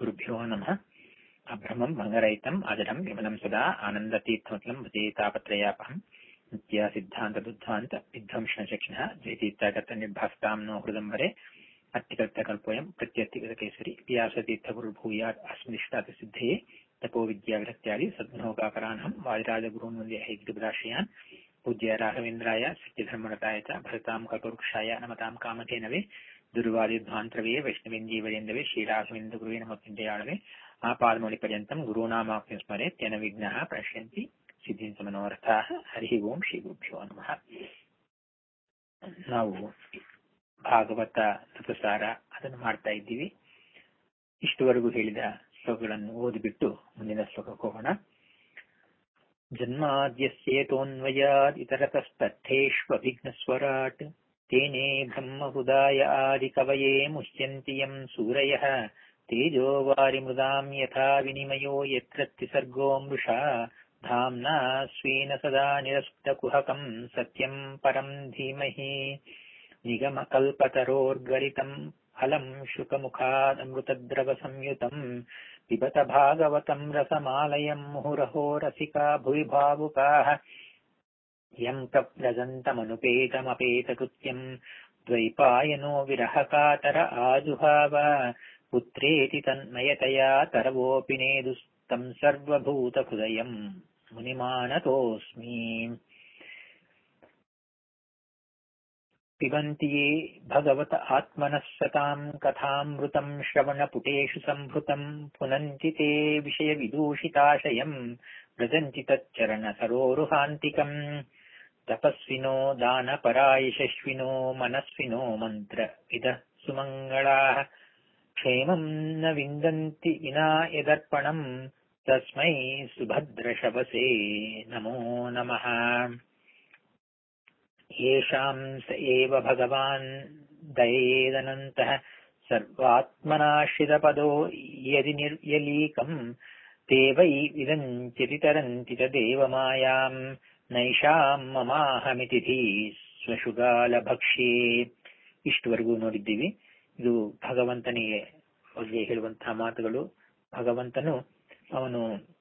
श्रीगुरुभ्यो नमः अभ्रमम् भङ्गरहितम् अजडम् विमलम् सदा आनन्दतीर्थमतलम् भजेतापत्रयापहम् नित्या सिद्धान्तदुद्धान्त विध्वंसनचक्षिणः जयतीर्थकर्तनिर्भास्ताम् नो हृदम्बरे अत्तिकर्तकल्पोऽयम् प्रत्यत्तिगतकेसरि व्यासतीर्थगुरुर्भूयात् अस्मदिष्टातसिद्धये तपो विद्याविरक्त्यादि सद्गुणोकाकरानहम् वादिराजगुरून् वन्दे हैग्रिपदाश्रयान् पूज्य राघवेन्द्राय सत्यधर्मरताय च भरताम् कल्पवृक्षाय नमताम् कामधेनवे दुर्वादिध्वान्तरवे वैष्णवेन्दीवरेन्दवे श्रीराघवेन्द्रगुरुवे नमोचिन्तयाळवे आपादमौलिपर्यन्तम् गुरूणामाप्तिं स्मरे तेन विघ्नाः प्रणश्यन्ति ಸಿದ್ಧಿಂತ ಮನೋರಥಾಹ ಹರಿ ಓಂ ಶ್ರೀ ಗುರುಭ್ಯೋ ನಮಃ ನಾವು ಭಾಗವತ ತಪಸಾರ ಅದನ್ನು ಮಾಡ್ತಾ ಇದ್ದೀವಿ ಇಷ್ಟುವರೆಗೂ ಹೇಳಿದ ಶ್ಲೋಕಗಳನ್ನು ಓದಿಬಿಟ್ಟು ಮುಂದಿನ ಶ್ಲೋಕಕ್ಕೆ ಹೋಗೋಣ ಜನ್ಮಾದ್ಯಸ್ಯೇತೋನ್ವಯಾದ್ ಇತರತಸ್ತಥೇಷ್ವಭಿಘ್ನಸ್ವರಾಟ್ ತೇನೇ ಬ್ರಹ್ಮಹುದಾಯ ಆದಿಕವಯೇ ಮುಹ್ಯಂತಿ ಯಂ ಸೂರಯಃ ತೇಜೋ ವಾರಿಮೃದಾಂ ಯಥಾ ವಿನಿಮಯೋ ಯತ್ರ ತ್ರಿಸರ್ಗೋ ಮೃಷಾ धाम्ना स्वेन सदा निरस्तकुहकम् सत्यम् परम् धीमहि निगमकल्पतरोर्गलितम् फलम् शुकमुखादमृतद्रवसंयुतम् पिबत भागवतम् रसमालयम् मुहुरहो रसिका भुवि भावुकाः यम् प्रव्रजन्तमनुपेतमपेतकृत्यम् द्वैपायनो विरहकातर आजुहाव पुत्रेति तन्मयतया तरवोऽपि नेदुस्तम् सर्वभूतहृदयम् मुनिमानतोऽस्मि पिबन्ति ये भगवत आत्मनः सताम् कथामृतम् श्रवणपुटेषु सम्भृतम् पुनन्ति ते विषयविदूषिताशयम् व्रजन्ति तच्चरणसरोरुहान्तिकम् तपस्विनो दानपरायशस्विनो मनस्विनो मन्त्रविदः सुमङ्गलाः क्षेमम् न विन्दन्ति विना यदर्पणम् तस्मै सुभद्रशवसे नमो नमः येषाम् स एव भगवान् दयेदनन्तः सर्वात्मनाश्रितपदो यदि निर्यलीकम् ते वै विदन्त्यति तरन्ति च देवमायाम् ನೈಷಾಂ ಮಮಾಹಮಿತಿ ಸ್ವಶುಗಾಲ ಭಕ್ಷ್ಯೇ ಇಷ್ಟುವರೆಗೂ ನೋಡಿದ್ದೀವಿ ಇದು ಭಗವಂತನಿಗೆ ಬಗ್ಗೆ ಹೇಳುವಂತಹ ಮಾತುಗಳು ಭಗವಂತನು ಅವನು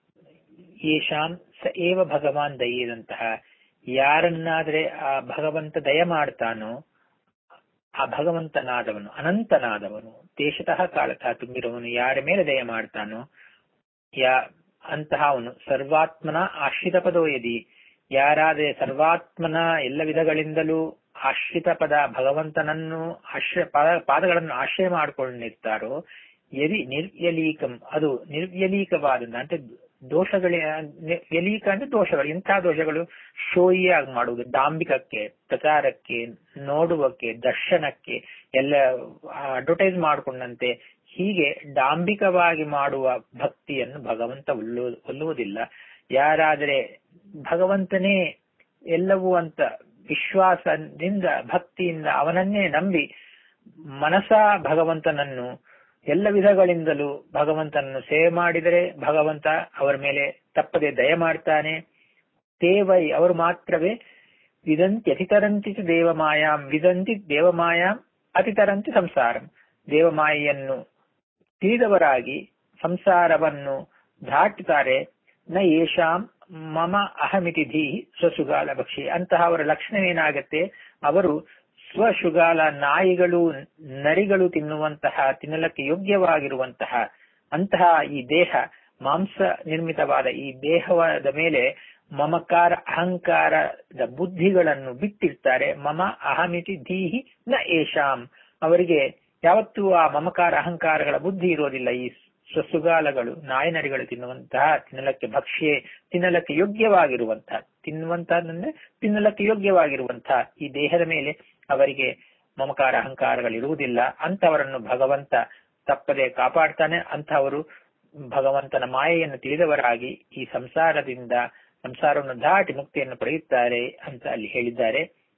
ಯೇಷಾಂ ಸ ಏವ ಭಗವಾನ್ ದಯೆದಂತಹ ಯಾರನ್ನಾದ್ರೆ ಆ ಭಗವಂತ ದಯ ಮಾಡ್ತಾನೋ ಆ ಭಗವಂತನಾದವನು ಅನಂತನಾದವನು ದೇಶತಃ ಕಾಲತಃ ತುಂಬಿರುವವನು ಯಾರ ಮೇಲೆ ದಯ ಮಾಡ್ತಾನೋ ಯಾ ಅಂತಹ ಅವನು ಸರ್ವಾತ್ಮನ ಆಶ್ರಿತ ಪದೋಯದಿ ಯಾರಾದರೆ ಸರ್ವಾತ್ಮನ ಎಲ್ಲ ವಿಧಗಳಿಂದಲೂ ಆಶ್ರಿತ ಪದ ಭಗವಂತನನ್ನು ಆಶ್ರಯ ಪಾದಗಳನ್ನು ಆಶ್ರಯ ಮಾಡಿಕೊಂಡಿರ್ತಾರೋ ಯದಿ ನಿರ್ಯಲೀಕಂ ಅದು ನಿರ್ವ್ಯಲೀಕವಾದ ಅಂದ್ರೆ ದೋಷಗಳ ವ್ಯಲೀಕ ಅಂದ್ರೆ ದೋಷಗಳು ಇಂತಹ ದೋಷಗಳು ಶೋಯಿಯಾಗಿ ಮಾಡುವುದು ಡಾಂಬಿಕಕ್ಕೆ ಪ್ರಚಾರಕ್ಕೆ ನೋಡುವಕ್ಕೆ ದರ್ಶನಕ್ಕೆ ಎಲ್ಲ ಅಡ್ವರ್ಟೈಸ್ ಮಾಡಿಕೊಂಡಂತೆ ಹೀಗೆ ಡಾಂಬಿಕವಾಗಿ ಮಾಡುವ ಭಕ್ತಿಯನ್ನು ಭಗವಂತ ಒಲ್ಲುವುದಿಲ್ಲ ಯಾರಾದರೆ ಭಗವಂತನೇ ಎಲ್ಲವೂ ಅಂತ ವಿಶ್ವಾಸದಿಂದ ಭಕ್ತಿಯಿಂದ ಅವನನ್ನೇ ನಂಬಿ ಮನಸ ಭಗವಂತನನ್ನು ಎಲ್ಲ ವಿಧಗಳಿಂದಲೂ ಭಗವಂತನನ್ನು ಸೇವೆ ಮಾಡಿದರೆ ಭಗವಂತ ಅವರ ಮೇಲೆ ತಪ್ಪದೆ ದಯ ಮಾಡ್ತಾನೆ ದೇವೈ ಅವರು ಮಾತ್ರವೇ ವಿದಂತಿ ಅತಿತರಂತಿ ದೇವಮಾಯಾಂ ವಿದಂತಿ ದೇವಮಾಯಾಂ ಅತಿತರಂತಿ ಸಂಸಾರಂ ದೇವಮಾಯೆಯನ್ನು ತಿಳಿದವರಾಗಿ ಸಂಸಾರವನ್ನು ದಾಟುತ್ತಾರೆ ನ ಯೇಷಾಂ ಮಮ ಅಹಮಿತಿ ಧೀಹಿ ಸ್ವಶುಗಾಲ ಭಕ್ಷಿ ಅಂತಹ ಅವರ ಲಕ್ಷಣವೇನಾಗತ್ತೆ ಅವರು ಸ್ವಶುಗಾಲ ನಾಯಿಗಳು ನರಿಗಳು ತಿನ್ನುವಂತಹ ತಿನ್ನಲಕ್ಕೆ ಯೋಗ್ಯವಾಗಿರುವಂತಹ ಅಂತಹ ಈ ದೇಹ ಮಾಂಸ ನಿರ್ಮಿತವಾದ ಈ ದೇಹದ ಮೇಲೆ ಮಮಕಾರ ಅಹಂಕಾರದ ಬುದ್ಧಿಗಳನ್ನು ಬಿಟ್ಟಿರ್ತಾರೆ ಮಮ ಅಹಮಿತಿ ಧೀಹಿ ನ ಏಷಾಂ ಅವರಿಗೆ ಯಾವತ್ತೂ ಆ ಮಮಕಾರ ಅಹಂಕಾರಗಳ ಬುದ್ಧಿ ಇರೋದಿಲ್ಲ ಈ ಸ್ವಸುಗಾಲಗಳು ನಾಯಿನರಿಗಳು ತಿನ್ನುವಂತಹ ತಿನ್ನಲಕ್ಕೆ ಭಕ್ಷ್ಯೆ ತಿನ್ನಲಕ್ಕೆ ಯೋಗ್ಯವಾಗಿರುವಂತಹ ತಿನ್ನುವಂತಹದಂದ್ರೆ ತಿನ್ನಲಕ್ಕೆ ಯೋಗ್ಯವಾಗಿರುವಂತಹ ಈ ದೇಹದ ಮೇಲೆ ಅವರಿಗೆ ಮಮಕಾರ ಅಹಂಕಾರಗಳಿರುವುದಿಲ್ಲ ಅಂತವರನ್ನು ಭಗವಂತ ತಪ್ಪದೆ ಕಾಪಾಡ್ತಾನೆ ಅಂತಹವರು ಭಗವಂತನ ಮಾಯೆಯನ್ನು ತಿಳಿದವರಾಗಿ ಈ ಸಂಸಾರದಿಂದ ಸಂಸಾರವನ್ನು ದಾಟಿ ಮುಕ್ತಿಯನ್ನು ಪಡೆಯುತ್ತಾರೆ ಅಂತ ಅಲ್ಲಿ ಹೇಳಿದ್ದಾರೆ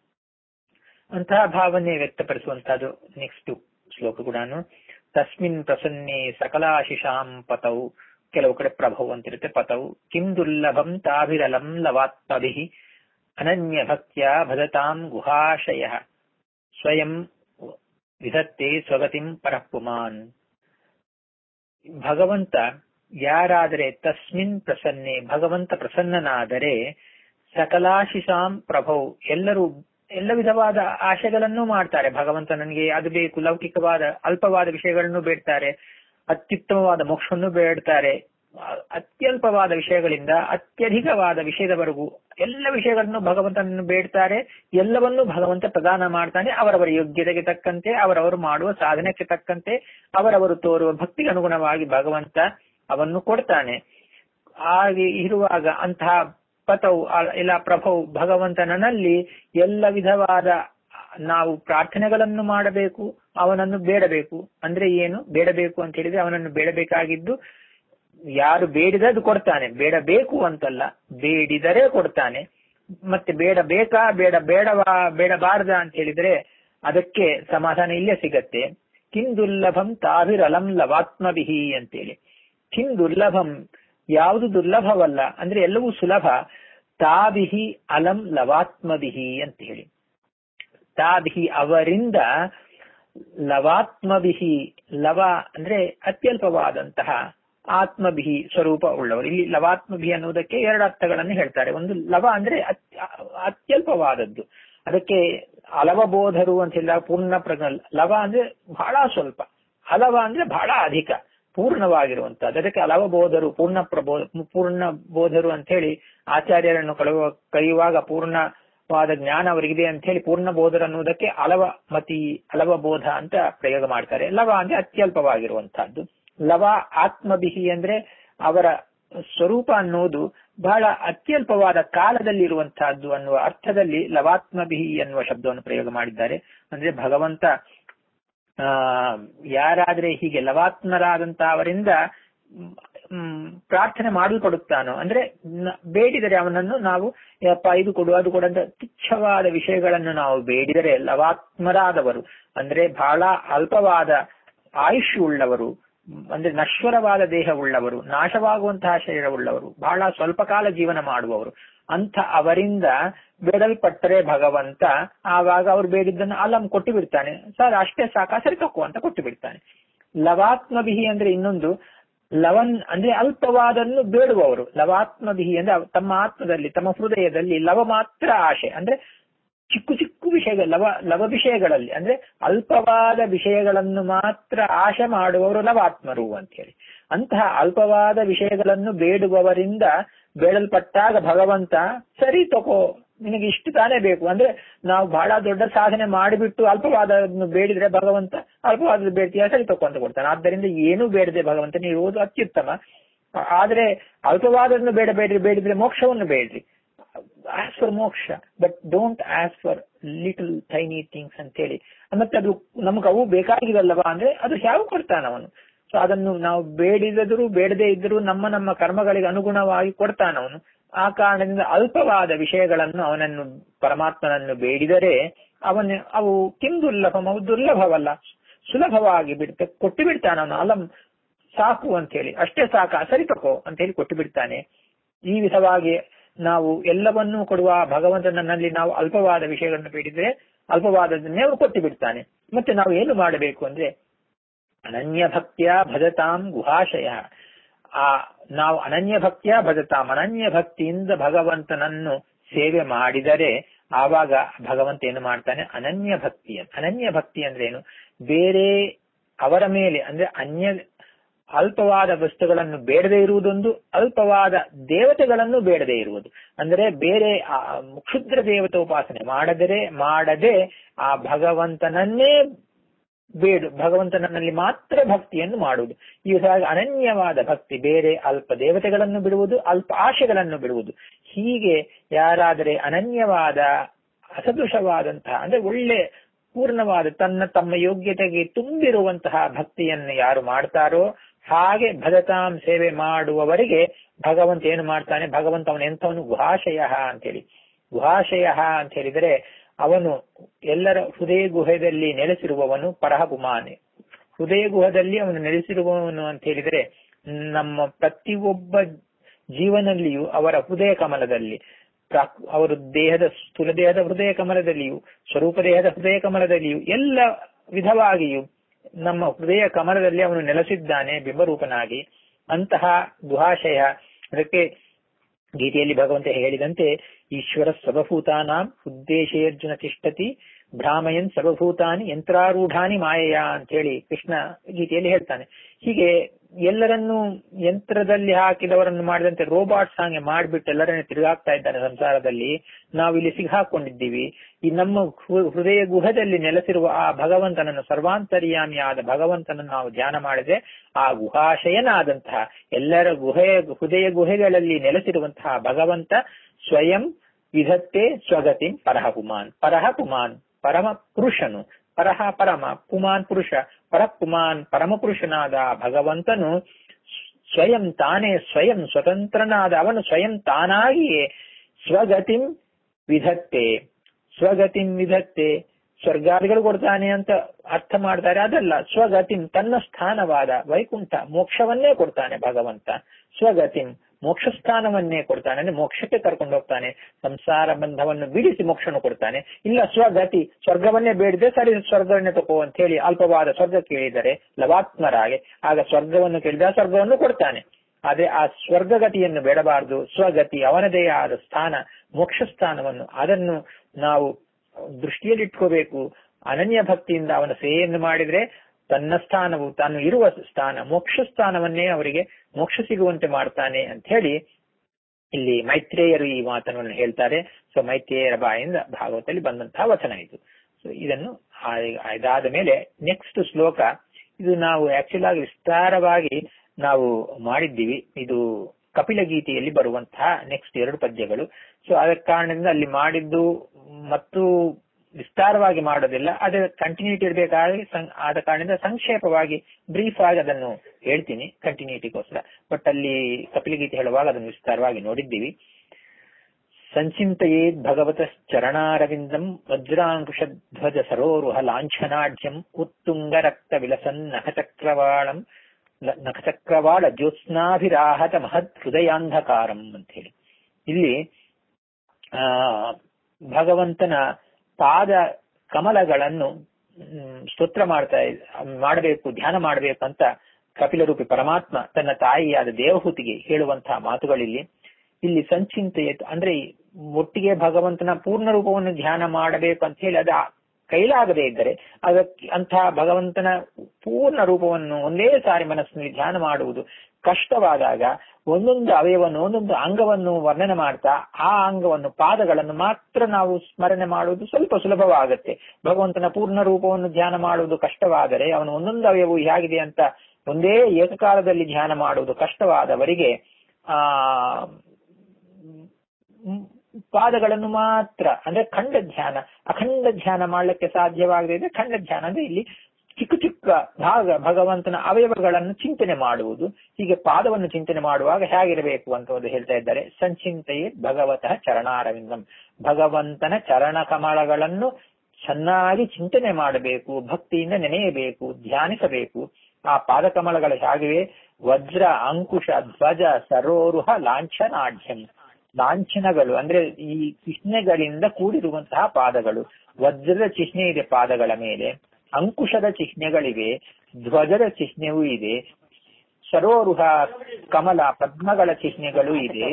ಅಂತಹ ಭಾವನೆ ವ್ಯಕ್ತಪಡಿಸುವಂತಹದ್ದು ನೆಕ್ಸ್ಟ್ ಶ್ಲೋಕ ಕೂಡ ತಸ್ಮಿನ್ ಪ್ರಸನ್ನೆ ಸಕಲಾಶಿಷಾಂ ಪತೌ ಕೆಲವು ಕಡೆ ಪ್ರಭವು ಅಂತಿರುತ್ತೆ ಪತವು ಕಿಂ ದುರ್ಲಭಂ ತಾಭಿರಲಂ ಲವಾತ್ಮಭಿ ಅನನ್ಯ ಭಕ್ತ್ಯ ಭಜತಾಂ ಗುಹಾಶಯ ಸ್ವಯಂ ವಿಧತ್ತೆ ಸ್ವಗತಿಂ ಪರಃ ಪುಮಾನ್ ಭಗವಂತ ಯಾರಾದರೆ ತಸ್ಮಿನ್ ಪ್ರಸನ್ನೆ ಭಗವಂತ ಪ್ರಸನ್ನನಾದರೆ ಸಕಲಾಶಿಸಾಂ ಪ್ರಭೌ ಎಲ್ಲರೂ ಎಲ್ಲ ವಿಧವಾದ ಆಶೆಗಳನ್ನು ಮಾಡ್ತಾರೆ ಭಗವಂತ ನನಗೆ ಅದು ಬೇಕು ಲೌಕಿಕವಾದ ಅಲ್ಪವಾದ ವಿಷಯಗಳನ್ನು ಬೇಡ್ತಾರೆ ಅತ್ಯುತ್ತಮವಾದ ಮೋಕ್ಷವನ್ನು ಬೇಡ್ತಾರೆ ಅತ್ಯಲ್ಪವಾದ ವಿಷಯಗಳಿಂದ ಅತ್ಯಧಿಕವಾದ ವಿಷಯದವರೆಗೂ ಎಲ್ಲ ವಿಷಯಗಳನ್ನು ಭಗವಂತನನ್ನು ಬೇಡ್ತಾರೆ ಎಲ್ಲವನ್ನೂ ಭಗವಂತ ಪ್ರದಾನ ಮಾಡ್ತಾನೆ ಅವರವರ ಯೋಗ್ಯತೆಗೆ ತಕ್ಕಂತೆ ಅವರವರು ಮಾಡುವ ಸಾಧನೆಗೆ ತಕ್ಕಂತೆ ಅವರವರು ತೋರುವ ಭಕ್ತಿಗೆ ಅನುಗುಣವಾಗಿ ಭಗವಂತ ಅವನ್ನು ಕೊಡ್ತಾನೆ ಹಾಗೆ ಇರುವಾಗ ಅಂತಹ ಪಥವು ಇಲ್ಲ ಪ್ರಭವು ಭಗವಂತನಲ್ಲಿ ಎಲ್ಲ ವಿಧವಾದ ನಾವು ಪ್ರಾರ್ಥನೆಗಳನ್ನು ಮಾಡಬೇಕು ಅವನನ್ನು ಬೇಡಬೇಕು ಅಂದ್ರೆ ಏನು ಬೇಡಬೇಕು ಅಂತ ಹೇಳಿದ್ರೆ ಅವನನ್ನು ಬೇಡಬೇಕಾಗಿದ್ದು ಯಾರು ಬೇಡಿದ್ರೆ ಅದು ಕೊಡ್ತಾನೆ ಬೇಡಬೇಕು ಅಂತಲ್ಲ ಬೇಡಿದರೆ ಕೊಡ್ತಾನೆ ಮತ್ತೆ ಬೇಡ ಬೇಕಾ ಬೇಡ ಬೇಡವಾ ಬೇಡಬಾರ್ದ ಅಂತ ಹೇಳಿದ್ರೆ ಅದಕ್ಕೆ ಸಮಾಧಾನ ಇಲ್ಲೇ ಸಿಗತ್ತೆ ಕಿಂ ದುರ್ಲಭಂ ತಾಭಿರಲಂ ಲವಾತ್ಮಭಿಹಿ ಅಂತೇಳಿ ಕಿಂ ದುರ್ಲಭಂ ಯಾವುದು ದುರ್ಲಭವಲ್ಲ ಅಂದ್ರೆ ಎಲ್ಲವೂ ಸುಲಭ ತಾಭಿಹಿ ಅಲಂ ಲವಾತ್ಮಭಿಹಿ ಅಂತ ಹೇಳಿ ತಾಭಿಹಿ ಅವರಿಂದ ಲವಾತ್ಮಭಿಹಿ ಲವ ಅಂದ್ರೆ ಅತ್ಯಲ್ಪವಾದಂತಹ ಆತ್ಮಭಿಹಿ ಸ್ವರೂಪ ಉಳ್ಳವರು ಇಲ್ಲಿ ಲವಾತ್ಮಭಿ ಅನ್ನುವುದಕ್ಕೆ ಎರಡು ಅರ್ಥಗಳನ್ನು ಹೇಳ್ತಾರೆ ಒಂದು ಲವ ಅಂದ್ರೆ ಅತ್ಯಲ್ಪವಾದದ್ದು ಅದಕ್ಕೆ ಅಲವಬೋಧರು ಅಂತ ಹೇಳಿದಾಗ ಪೂರ್ಣ ಪ್ರಜ್ಞ ಲವ ಅಂದ್ರೆ ಬಹಳ ಸ್ವಲ್ಪ ಹಲವ ಅಂದ್ರೆ ಬಹಳ ಅಧಿಕ ಪೂರ್ಣವಾಗಿರುವಂತದ್ದು ಅದಕ್ಕೆ ಅಲವಬೋಧರು ಪೂರ್ಣ ಪ್ರಬೋ ಪೂರ್ಣ ಬೋಧರು ಅಂತ ಹೇಳಿ ಆಚಾರ್ಯರನ್ನು ಕಳೆಯುವ ಕರೆಯುವಾಗ ಪೂರ್ಣವಾದ ಜ್ಞಾನ ಅವರಿಗಿದೆ ಅಂತ ಹೇಳಿ ಪೂರ್ಣ ಬೋಧರು ಅನ್ನುವುದಕ್ಕೆ ಅಲವ ಮತಿ ಅಲವ ಬೋಧ ಅಂತ ಪ್ರಯೋಗ ಮಾಡ್ತಾರೆ ಲವ ಅಂದ್ರೆ ಅತ್ಯಲ್ಪವಾಗಿರುವಂತಹದ್ದು ಲವ ಆತ್ಮಬಿಹಿ ಅಂದ್ರೆ ಅವರ ಸ್ವರೂಪ ಅನ್ನುವುದು ಬಹಳ ಅತ್ಯಲ್ಪವಾದ ಕಾಲದಲ್ಲಿ ಇರುವಂತಹದ್ದು ಅನ್ನುವ ಅರ್ಥದಲ್ಲಿ ಲವಾತ್ಮಬಿಹಿ ಎನ್ನುವ ಶಬ್ದವನ್ನು ಪ್ರಯೋಗ ಮಾಡಿದ್ದಾರೆ ಅಂದ್ರೆ ಭಗವಂತ ಆ ಯಾರಾದ್ರೆ ಹೀಗೆ ಲವಾತ್ಮರಾದಂತಹ ಅವರಿಂದ ಪ್ರಾರ್ಥನೆ ಮಾಡಲ್ಪಡುತ್ತಾನೋ ಅಂದ್ರೆ ಬೇಡಿದರೆ ಅವನನ್ನು ನಾವು ಯಪ್ಪ ಇದು ಕೊಡು ಅದು ಕೊಡು ಅಂತ ತುಚ್ಛವಾದ ವಿಷಯಗಳನ್ನು ನಾವು ಬೇಡಿದರೆ ಲವಾತ್ಮರಾದವರು ಅಂದ್ರೆ ಬಹಳ ಅಲ್ಪವಾದ ಆಯುಷ್ ಉಳ್ಳವರು ಅಂದ್ರೆ ನಶ್ವರವಾದ ದೇಹವುಳ್ಳವರು ನಾಶವಾಗುವಂತಹ ಶರೀರವುಳ್ಳವರು ಬಹಳ ಸ್ವಲ್ಪ ಕಾಲ ಜೀವನ ಮಾಡುವವರು ಅಂತ ಅವರಿಂದ ಬೇಡಲ್ಪಟ್ಟರೆ ಭಗವಂತ ಆವಾಗ ಅವ್ರು ಬೇಡಿದ್ದನ್ನು ಅಲಂ ಕೊಟ್ಟು ಬಿಡ್ತಾನೆ ಸರ್ ಅಷ್ಟೇ ಸಾಕ ಸರಿ ತಕೋ ಅಂತ ಕೊಟ್ಟು ಬಿಡ್ತಾನೆ ಲವಾತ್ಮಬಿಹಿ ಅಂದ್ರೆ ಇನ್ನೊಂದು ಲವನ್ ಅಂದ್ರೆ ಅಲ್ಪವಾದನ್ನು ಬೇಡುವವರು ಲವಾತ್ಮಬಿಹಿ ಅಂದ್ರೆ ತಮ್ಮ ಆತ್ಮದಲ್ಲಿ ತಮ್ಮ ಹೃದಯದಲ್ಲಿ ಲವ ಮಾತ್ರ ಆಶೆ ಅಂದ್ರೆ ಚಿಕ್ಕು ಚಿಕ್ಕು ವಿಷಯಗಳು ಲವ ಲವ ವಿಷಯಗಳಲ್ಲಿ ಅಂದ್ರೆ ಅಲ್ಪವಾದ ವಿಷಯಗಳನ್ನು ಮಾತ್ರ ಆಶೆ ಮಾಡುವವರು ಲವಾತ್ಮರು ಅಂತ ಹೇಳಿ ಅಂತಹ ಅಲ್ಪವಾದ ವಿಷಯಗಳನ್ನು ಬೇಡುವವರಿಂದ ಬೇಡಲ್ಪಟ್ಟಾಗ ಭಗವಂತ ಸರಿ ತಗೋ ನಿನಗೆ ಇಷ್ಟು ತಾನೇ ಬೇಕು ಅಂದ್ರೆ ನಾವು ಬಹಳ ದೊಡ್ಡ ಸಾಧನೆ ಮಾಡಿಬಿಟ್ಟು ಅಲ್ಪವಾದನ್ನು ಬೇಡಿದ್ರೆ ಭಗವಂತ ಅಲ್ಪವಾದ ಬೇಡ್ತೀಯ ಸರಿ ತಗೋ ಅಂತ ಕೊಡ್ತಾನೆ ಆದ್ದರಿಂದ ಏನೂ ಬೇಡದೆ ಭಗವಂತ ನೀವು ಓದು ಅತ್ಯುತ್ತಮ ಆದ್ರೆ ಅಲ್ಪವಾದನ್ನು ಬೇಡ ಬೇಡ್ರಿ ಬೇಡಿದ್ರೆ ಮೋಕ್ಷವನ್ನು ಬೇಡ್ರಿ ask for moksha but don't ask for little tiny things ಅಂತ ಹೇಳಿ ಮತ್ತೆ ಅದು ನಮ್ಗೆ ಅವು ಬೇಕಾಗಿದಲ್ಲವಾ ಅಂದ್ರೆ ಅದು ಯಾವ ಕೊಡ್ತಾನ ಅವನು ಸೊ ಅದನ್ನು ನಾವು ಬೇಡಿದರೂ ಬೇಡದೇ ಇದ್ದರೂ ನಮ್ಮ ನಮ್ಮ ಕರ್ಮಗಳಿಗೆ ಅನುಗುಣವಾಗಿ ಕೊಡ್ತಾನವನು ಆ ಕಾರಣದಿಂದ ಅಲ್ಪವಾದ ವಿಷಯಗಳನ್ನು ಅವನನ್ನು ಪರಮಾತ್ಮನನ್ನು ಬೇಡಿದರೆ ಅವನ ಅವು ಕಿಂ ದುರ್ಲಭಂ ಅವು ದುರ್ಲಭವಲ್ಲ ಸುಲಭವಾಗಿ ಬಿಡ್ತ ಕೊಟ್ಟು ಬಿಡ್ತಾನ ಅವನು ಅಲಂ ಸಾಕು ಅಂತ ಹೇಳಿ ಅಷ್ಟೇ ಸಾಕ ಸರಿ ತಕೋ ಅಂತ ಹೇಳಿ ಕೊಟ್ಟು ಬಿಡ್ತಾನೆ ಈ ವಿಧವಾಗಿ ನಾವು ಎಲ್ಲವನ್ನೂ ಕೊಡುವ ಭಗವಂತನಲ್ಲಿ ನಾವು ಅಲ್ಪವಾದ ವಿಷಯಗಳನ್ನು ಬೇಡಿದ್ರೆ ಅಲ್ಪವಾದದನ್ನೇ ಅವರು ಕೊಟ್ಟು ಬಿಡ್ತಾನೆ ಮತ್ತೆ ನಾವು ಏನು ಮಾಡಬೇಕು ಅಂದ್ರೆ ಅನನ್ಯ ಭಕ್ತಿಯ ಭಜತಾಂ ಗುಹಾಶಯ ಆ ನಾವು ಅನನ್ಯ ಭಕ್ತಿಯ ಭಜತಾಂ ಅನನ್ಯ ಭಕ್ತಿಯಿಂದ ಭಗವಂತನನ್ನು ಸೇವೆ ಮಾಡಿದರೆ ಆವಾಗ ಭಗವಂತ ಏನು ಮಾಡ್ತಾನೆ ಅನನ್ಯ ಭಕ್ತಿಯ ಅನನ್ಯ ಭಕ್ತಿ ಅಂದ್ರೆ ಏನು ಬೇರೆ ಅವರ ಮೇಲೆ ಅಂದ್ರೆ ಅನ್ಯ ಅಲ್ಪವಾದ ವಸ್ತುಗಳನ್ನು ಬೇಡದೇ ಇರುವುದೊಂದು ಅಲ್ಪವಾದ ದೇವತೆಗಳನ್ನು ಬೇಡದೇ ಇರುವುದು ಅಂದರೆ ಬೇರೆ ಕ್ಷುದ್ರ ದೇವತೆ ಉಪಾಸನೆ ಮಾಡದರೆ ಮಾಡದೆ ಆ ಭಗವಂತನನ್ನೇ ಬೇಡು ಭಗವಂತನಲ್ಲಿ ಮಾತ್ರ ಭಕ್ತಿಯನ್ನು ಮಾಡುವುದು ಈ ವಿಧವಾಗಿ ಅನನ್ಯವಾದ ಭಕ್ತಿ ಬೇರೆ ಅಲ್ಪ ದೇವತೆಗಳನ್ನು ಬಿಡುವುದು ಅಲ್ಪ ಆಶೆಗಳನ್ನು ಬಿಡುವುದು ಹೀಗೆ ಯಾರಾದರೆ ಅನನ್ಯವಾದ ಅಸದೃಶವಾದಂತಹ ಅಂದ್ರೆ ಒಳ್ಳೆ ಪೂರ್ಣವಾದ ತನ್ನ ತಮ್ಮ ಯೋಗ್ಯತೆಗೆ ತುಂಬಿರುವಂತಹ ಭಕ್ತಿಯನ್ನು ಯಾರು ಮಾಡ್ತಾರೋ ಹಾಗೆ ಭಜತಾಂ ಸೇವೆ ಮಾಡುವವರಿಗೆ ಭಗವಂತ ಏನು ಮಾಡ್ತಾನೆ ಭಗವಂತ ಅವನ ಎಂಥವನು ಗುಹಾಶಯ ಅಂತೇಳಿ ಗುಹಾಶಯ ಅಂತ ಹೇಳಿದರೆ ಅವನು ಎಲ್ಲರ ಹೃದಯ ಗುಹೆಯಲ್ಲಿ ನೆಲೆಸಿರುವವನು ಪರಹಪುಮಾನೆ ಹೃದಯ ಗುಹದಲ್ಲಿ ಅವನು ನೆಲೆಸಿರುವವನು ಅಂತ ಹೇಳಿದರೆ ನಮ್ಮ ಪ್ರತಿಯೊಬ್ಬ ಜೀವನಲ್ಲಿಯೂ ಅವರ ಹೃದಯ ಕಮಲದಲ್ಲಿ ಅವರು ದೇಹದ ಸ್ಥೂಲ ದೇಹದ ಹೃದಯ ಕಮಲದಲ್ಲಿಯೂ ಸ್ವರೂಪ ದೇಹದ ಹೃದಯ ಕಮಲದಲ್ಲಿಯೂ ಎಲ್ಲ ವಿಧವಾಗಿಯೂ ನಮ್ಮ ಹೃದಯ ಕಮಲದಲ್ಲಿ ಅವನು ನೆಲೆಸಿದ್ದಾನೆ ಬಿಂಬರೂಪನಾಗಿ ಅಂತಹ ಗುಹಾಶಯ ಅದಕ್ಕೆ ಗೀತೆಯಲ್ಲಿ ಭಗವಂತ ಹೇಳಿದಂತೆ ಈಶ್ವರ ಸರ್ವಭೂತಾನಾಂ ಉದ್ದೇಶೇರ್ಜುನ ತಿಷ್ಟತಿ ಭ್ರಾಮಯನ್ ಸರ್ವಭೂತಾನಿ ಯಂತ್ರಾರೂಢಾನಿ ಮಾಯೆಯ ಅಂತ ಹೇಳಿ ಕೃಷ್ಣ ಗೀತೆಯಲ್ಲಿ ಹೇಳ್ತಾನೆ ಹೀಗೆ ಎಲ್ಲರನ್ನೂ ಯಂತ್ರದಲ್ಲಿ ಹಾಕಿದವರನ್ನು ಮಾಡಿದಂತೆ ರೋಬೋಟ್ಸ್ ಹಾಗೆ ಮಾಡಿಬಿಟ್ಟು ಎಲ್ಲರನ್ನ ತಿರುಗಾಗ್ತಾ ಇದ್ದಾನೆ ಸಂಸಾರದಲ್ಲಿ ನಾವು ಇಲ್ಲಿ ಸಿಗಾಕೊಂಡಿದ್ದೀವಿ ಈ ನಮ್ಮ ಹೃ- ಹೃದಯ ಗುಹದಲ್ಲಿ ನೆಲೆಸಿರುವ ಆ ಭಗವಂತನನ್ನು ಸರ್ವಾಂತರ್ಯಾಮಿಯಾದ ಭಗವಂತನನ್ನು ನಾವು ಧ್ಯಾನ ಮಾಡಿದ್ರೆ ಆ ಗುಹಾಶಯನಾದಂತಹ ಎಲ್ಲರ ಗುಹೆಯ ಹೃದಯ ಗುಹೆಗಳಲ್ಲಿ ನೆಲೆಸಿರುವಂತಹ ಭಗವಂತ ಸ್ವಯಂ ವಿಧತ್ತೆ ಸ್ವಗತಿ ಪರಹ ಪುಮಾನ್ ಪರಹ ಪುಮಾನ್ ಪರಮ ಪುರುಷನು ಪರಹ ಪರಮ ಪುಮಾನ್ ಪುರುಷ ಪರಪುಮಾನ್ ಪರಮ ಪುರುಷನಾದ ಆ ಭಗವಂತನು ಸ್ವಯಂ ತಾನೇ ಸ್ವಯಂ ಸ್ವತಂತ್ರನಾದ ಅವನು ಸ್ವಯಂ ತಾನಾಗಿಯೇ ಸ್ವಗತಿಂ ವಿಧತ್ತೆ ಸ್ವಗತಿಂ ವಿಧತ್ತೆ ಸ್ವರ್ಗಾದಿಗಳು ಕೊಡ್ತಾನೆ ಅಂತ ಅರ್ಥ ಮಾಡ್ತಾರೆ ಅದಲ್ಲ ಸ್ವಗತಿಂ ತನ್ನ ಸ್ಥಾನವಾದ ವೈಕುಂಠ ಮೋಕ್ಷವನ್ನೇ ಕೊಡ್ತಾನೆ ಭಗವಂತ ಸ್ವಗತಿಂ ಮೋಕ್ಷ ಸ್ಥಾನವನ್ನೇ ಕೊಡ್ತಾನೆ ಅಂದ್ರೆ ಮೋಕ್ಷಕ್ಕೆ ಕರ್ಕೊಂಡು ಹೋಗ್ತಾನೆ ಸಂಸಾರ ಬಂಧವನ್ನು ಬಿಡಿಸಿ ಮೋಕ್ಷವನ್ನು ಕೊಡ್ತಾನೆ ಇಲ್ಲ ಸ್ವಗತಿ ಸ್ವರ್ಗವನ್ನೇ ಬೇಡಿದ್ರೆ ಸರಿ ಸ್ವರ್ಗವನ್ನೇ ತಗೋ ಅಂತ ಹೇಳಿ ಅಲ್ಪವಾದ ಸ್ವರ್ಗ ಕೇಳಿದರೆ ಲವಾತ್ಮರಾಗೆ ಆಗ ಸ್ವರ್ಗವನ್ನು ಕೇಳಿದ ಸ್ವರ್ಗವನ್ನು ಕೊಡ್ತಾನೆ ಆದ್ರೆ ಆ ಸ್ವರ್ಗಗತಿಯನ್ನು ಬೇಡಬಾರದು ಸ್ವಗತಿ ಅವನದೇ ಆದ ಸ್ಥಾನ ಮೋಕ್ಷ ಸ್ಥಾನವನ್ನು ಅದನ್ನು ನಾವು ದೃಷ್ಟಿಯಲ್ಲಿಟ್ಕೋಬೇಕು ಅನನ್ಯ ಭಕ್ತಿಯಿಂದ ಅವನ ಸೇವೆಯನ್ನು ಮಾಡಿದ್ರೆ ತನ್ನ ಸ್ಥಾನವು ತಾನು ಇರುವ ಸ್ಥಾನ ಮೋಕ್ಷ ಸ್ಥಾನವನ್ನೇ ಅವರಿಗೆ ಮೋಕ್ಷ ಸಿಗುವಂತೆ ಮಾಡ್ತಾನೆ ಅಂತ ಹೇಳಿ ಇಲ್ಲಿ ಮೈತ್ರೇಯರು ಈ ಮಾತನ್ನು ಹೇಳ್ತಾರೆ ಸೊ ಮೈತ್ರೇಯರ ಬಾಯಿಂದ ಭಾಗವತದಲ್ಲಿ ಬಂದಂತಹ ವಚನ ಇದು ಸೊ ಇದನ್ನು ಆ- ಇದಾದ ಮೇಲೆ ನೆಕ್ಸ್ಟ್ ಶ್ಲೋಕ ಇದು ನಾವು ಆಕ್ಚುಲ್ ಆಗಿ ವಿಸ್ತಾರವಾಗಿ ನಾವು ಮಾಡಿದ್ದೀವಿ ಇದು ಕಪಿಲ ಗೀತೆಯಲ್ಲಿ ಬರುವಂತಹ ನೆಕ್ಸ್ಟ್ ಎರಡು ಪದ್ಯಗಳು ಸೊ ಆದ ಕಾರಣದಿಂದ ಅಲ್ಲಿ ಮಾಡಿದ್ದು ಮತ್ತು ವಿಸ್ತಾರವಾಗಿ ಮಾಡೋದಿಲ್ಲ ಅದರ ಕಂಟಿನ್ಯೂಟಿ ಇರಬೇಕಾಗಿ ಆದ ಕಾರಣದಿಂದ ಸಂಕ್ಷೇಪವಾಗಿ ಬ್ರೀಫ್ ಆಗಿ ಅದನ್ನು ಹೇಳ್ತೀನಿ ಕಂಟಿನ್ಯೂಟಿಗೋಸ್ಕರ ಬಟ್ ಅಲ್ಲಿ ಕಪಿಲಗೀತೆ ಹೇಳುವಾಗ ಅದನ್ನು ವಿಸ್ತಾರವಾಗಿ ನೋಡಿದ್ದೀವಿ ಸಂಚಿಂತೆಯೇದ್ ಭಗವತ ಚರಣಾರವಿಂದಂ ವಜ್ರಾಂಕುಶಧ್ವಜ ಸರೋರುಹ ಲಾಂಛನಾಢ್ಯಂ ಉತ್ತುಂಗ ರಕ್ತ ವಿಲಸನ್ ನಖಚಕ್ರವಾಳಂ ಲ- ನಖಚಕ್ರವಾಳ ಜ್ಯೋತ್ಸ್ನಾಭಿರಾಹತ ಮಹತ್ ಹೃದಯಾಂಧಕಾರಂ ಅಂತ ಹೇಳಿ ಇಲ್ಲಿ ಆ ಭಗವಂತನ ಪಾದ ಕಮಲಗಳನ್ನು ಮ್, ಸ್ತೋತ್ರ ಮಾಡ್ತಾ ಇದ್- ಮಾಡಬೇಕು ಧ್ಯಾನ ಮಾಡಬೇಕು ಅಂತ ಕಪಿಲರೂಪಿ ಪರಮಾತ್ಮ ತನ್ನ ತಾಯಿಯಾದ ದೇವಹೂತಿಗೆ ಹೇಳುವಂತಹ ಮಾತುಗಳಿಲ್ಲಿ ಇಲ್ಲಿ ಸಂಚಿಂತೆಯ ಅಂದ್ರೆ ಒಟ್ಟಿಗೆ ಭಗವಂತನ ಪೂರ್ಣ ರೂಪವನ್ನು ಧ್ಯಾನ ಮಾಡಬೇಕು ಅಂತ ಹೇಳಿ ಅದು ಆ- ಕೈಲಾಗದೇ ಇದ್ದರೆ ಅದಕ್ಕೆ ಅಂತಹ ಭಗವಂತನ ಪೂರ್ಣ ರೂಪವನ್ನು ಒಂದೇ ಸಾರಿ ಮನಸ್ಸಿನಲ್ಲಿ ಧ್ಯಾನ ಮಾಡುವುದು ಕಷ್ಟವಾದಾಗ ಒಂದೊಂದು ಅವಯವನ್ನು ಒಂದೊಂದು ಅಂಗವನ್ನು ವರ್ಣನೆ ಮಾಡ್ತಾ ಆ ಅಂಗವನ್ನು ಪಾದಗಳನ್ನು ಮಾತ್ರ ನಾವು ಸ್ಮರಣೆ ಮಾಡುವುದು ಸ್ವಲ್ಪ ಸುಲಭವಾಗುತ್ತೆ ಭಗವಂತನ ಪೂರ್ಣ ರೂಪವನ್ನು ಧ್ಯಾನ ಮಾಡುವುದು ಕಷ್ಟವಾದರೆ ಅವನು ಒಂದೊಂದು ಅವಯವು ಹೇಗಿದೆ ಅಂತ ಒಂದೇ ಏಕಕಾಲದಲ್ಲಿ ಧ್ಯಾನ ಮಾಡುವುದು ಕಷ್ಟವಾದವರಿಗೆ ಆ ಮ್, ಪಾದಗಳನ್ನು ಮಾತ್ರ ಅಂದ್ರೆ ಖಂಡ ಧ್ಯಾನ ಅಖಂಡ ಧ್ಯಾನ ಮಾಡ್ಲಿಕ್ಕೆ ಸಾಧ್ಯವಾಗದೇ ಇದೆ ಖಂಡ ಧ್ಯಾನ ಅಂದ್ರೆ ಇಲ್ಲಿ ಚಿಕ್ಕ ಚಿಕ್ಕ ಭಾಗ ಭಗವಂತನ ಅವಯವಗಳನ್ನು ಚಿಂತನೆ ಮಾಡುವುದು ಹೀಗೆ ಪಾದವನ್ನು ಚಿಂತನೆ ಮಾಡುವಾಗ ಹೇಗಿರಬೇಕು ಅಂತ ಒಂದು ಹೇಳ್ತಾ ಇದ್ದಾರೆ ಸಂಚಿಂತೆಯೇ ಭಗವತಃ ಚರಣಾರವಿಂದಂ ಭಗವಂತನ ಚರಣ ಕಮಲಗಳನ್ನು ಚೆನ್ನಾಗಿ ಚಿಂತನೆ ಮಾಡಬೇಕು ಭಕ್ತಿಯಿಂದ ನೆನೆಯಬೇಕು ಧ್ಯಾನಿಸಬೇಕು ಆ ಪಾದಕಮಲಗಳು ಹೇಗಿವೆ ವಜ್ರ ಅಂಕುಶ ಧ್ವಜ ಸರೋರುಹ ಲಾಂಛನಾಢ್ಯಂ ಲಾಂಛನಗಳು ಅಂದ್ರೆ ಈ ಚಿಹ್ನೆಗಳಿಂದ ಕೂಡಿರುವಂತಹ ಪಾದಗಳು ವಜ್ರದ ಚಿಹ್ನೆ ಇದೆ ಪಾದಗಳ ಮೇಲೆ ಅಂಕುಶದ ಚಿಹ್ನೆಗಳಿವೆ ಧ್ವಜದ ಚಿಹ್ನೆಯೂ ಇದೆ ಸರೋರುಹ ಕಮಲ ಪದ್ಮಗಳ ಚಿಹ್ನೆಗಳು ಇದೆ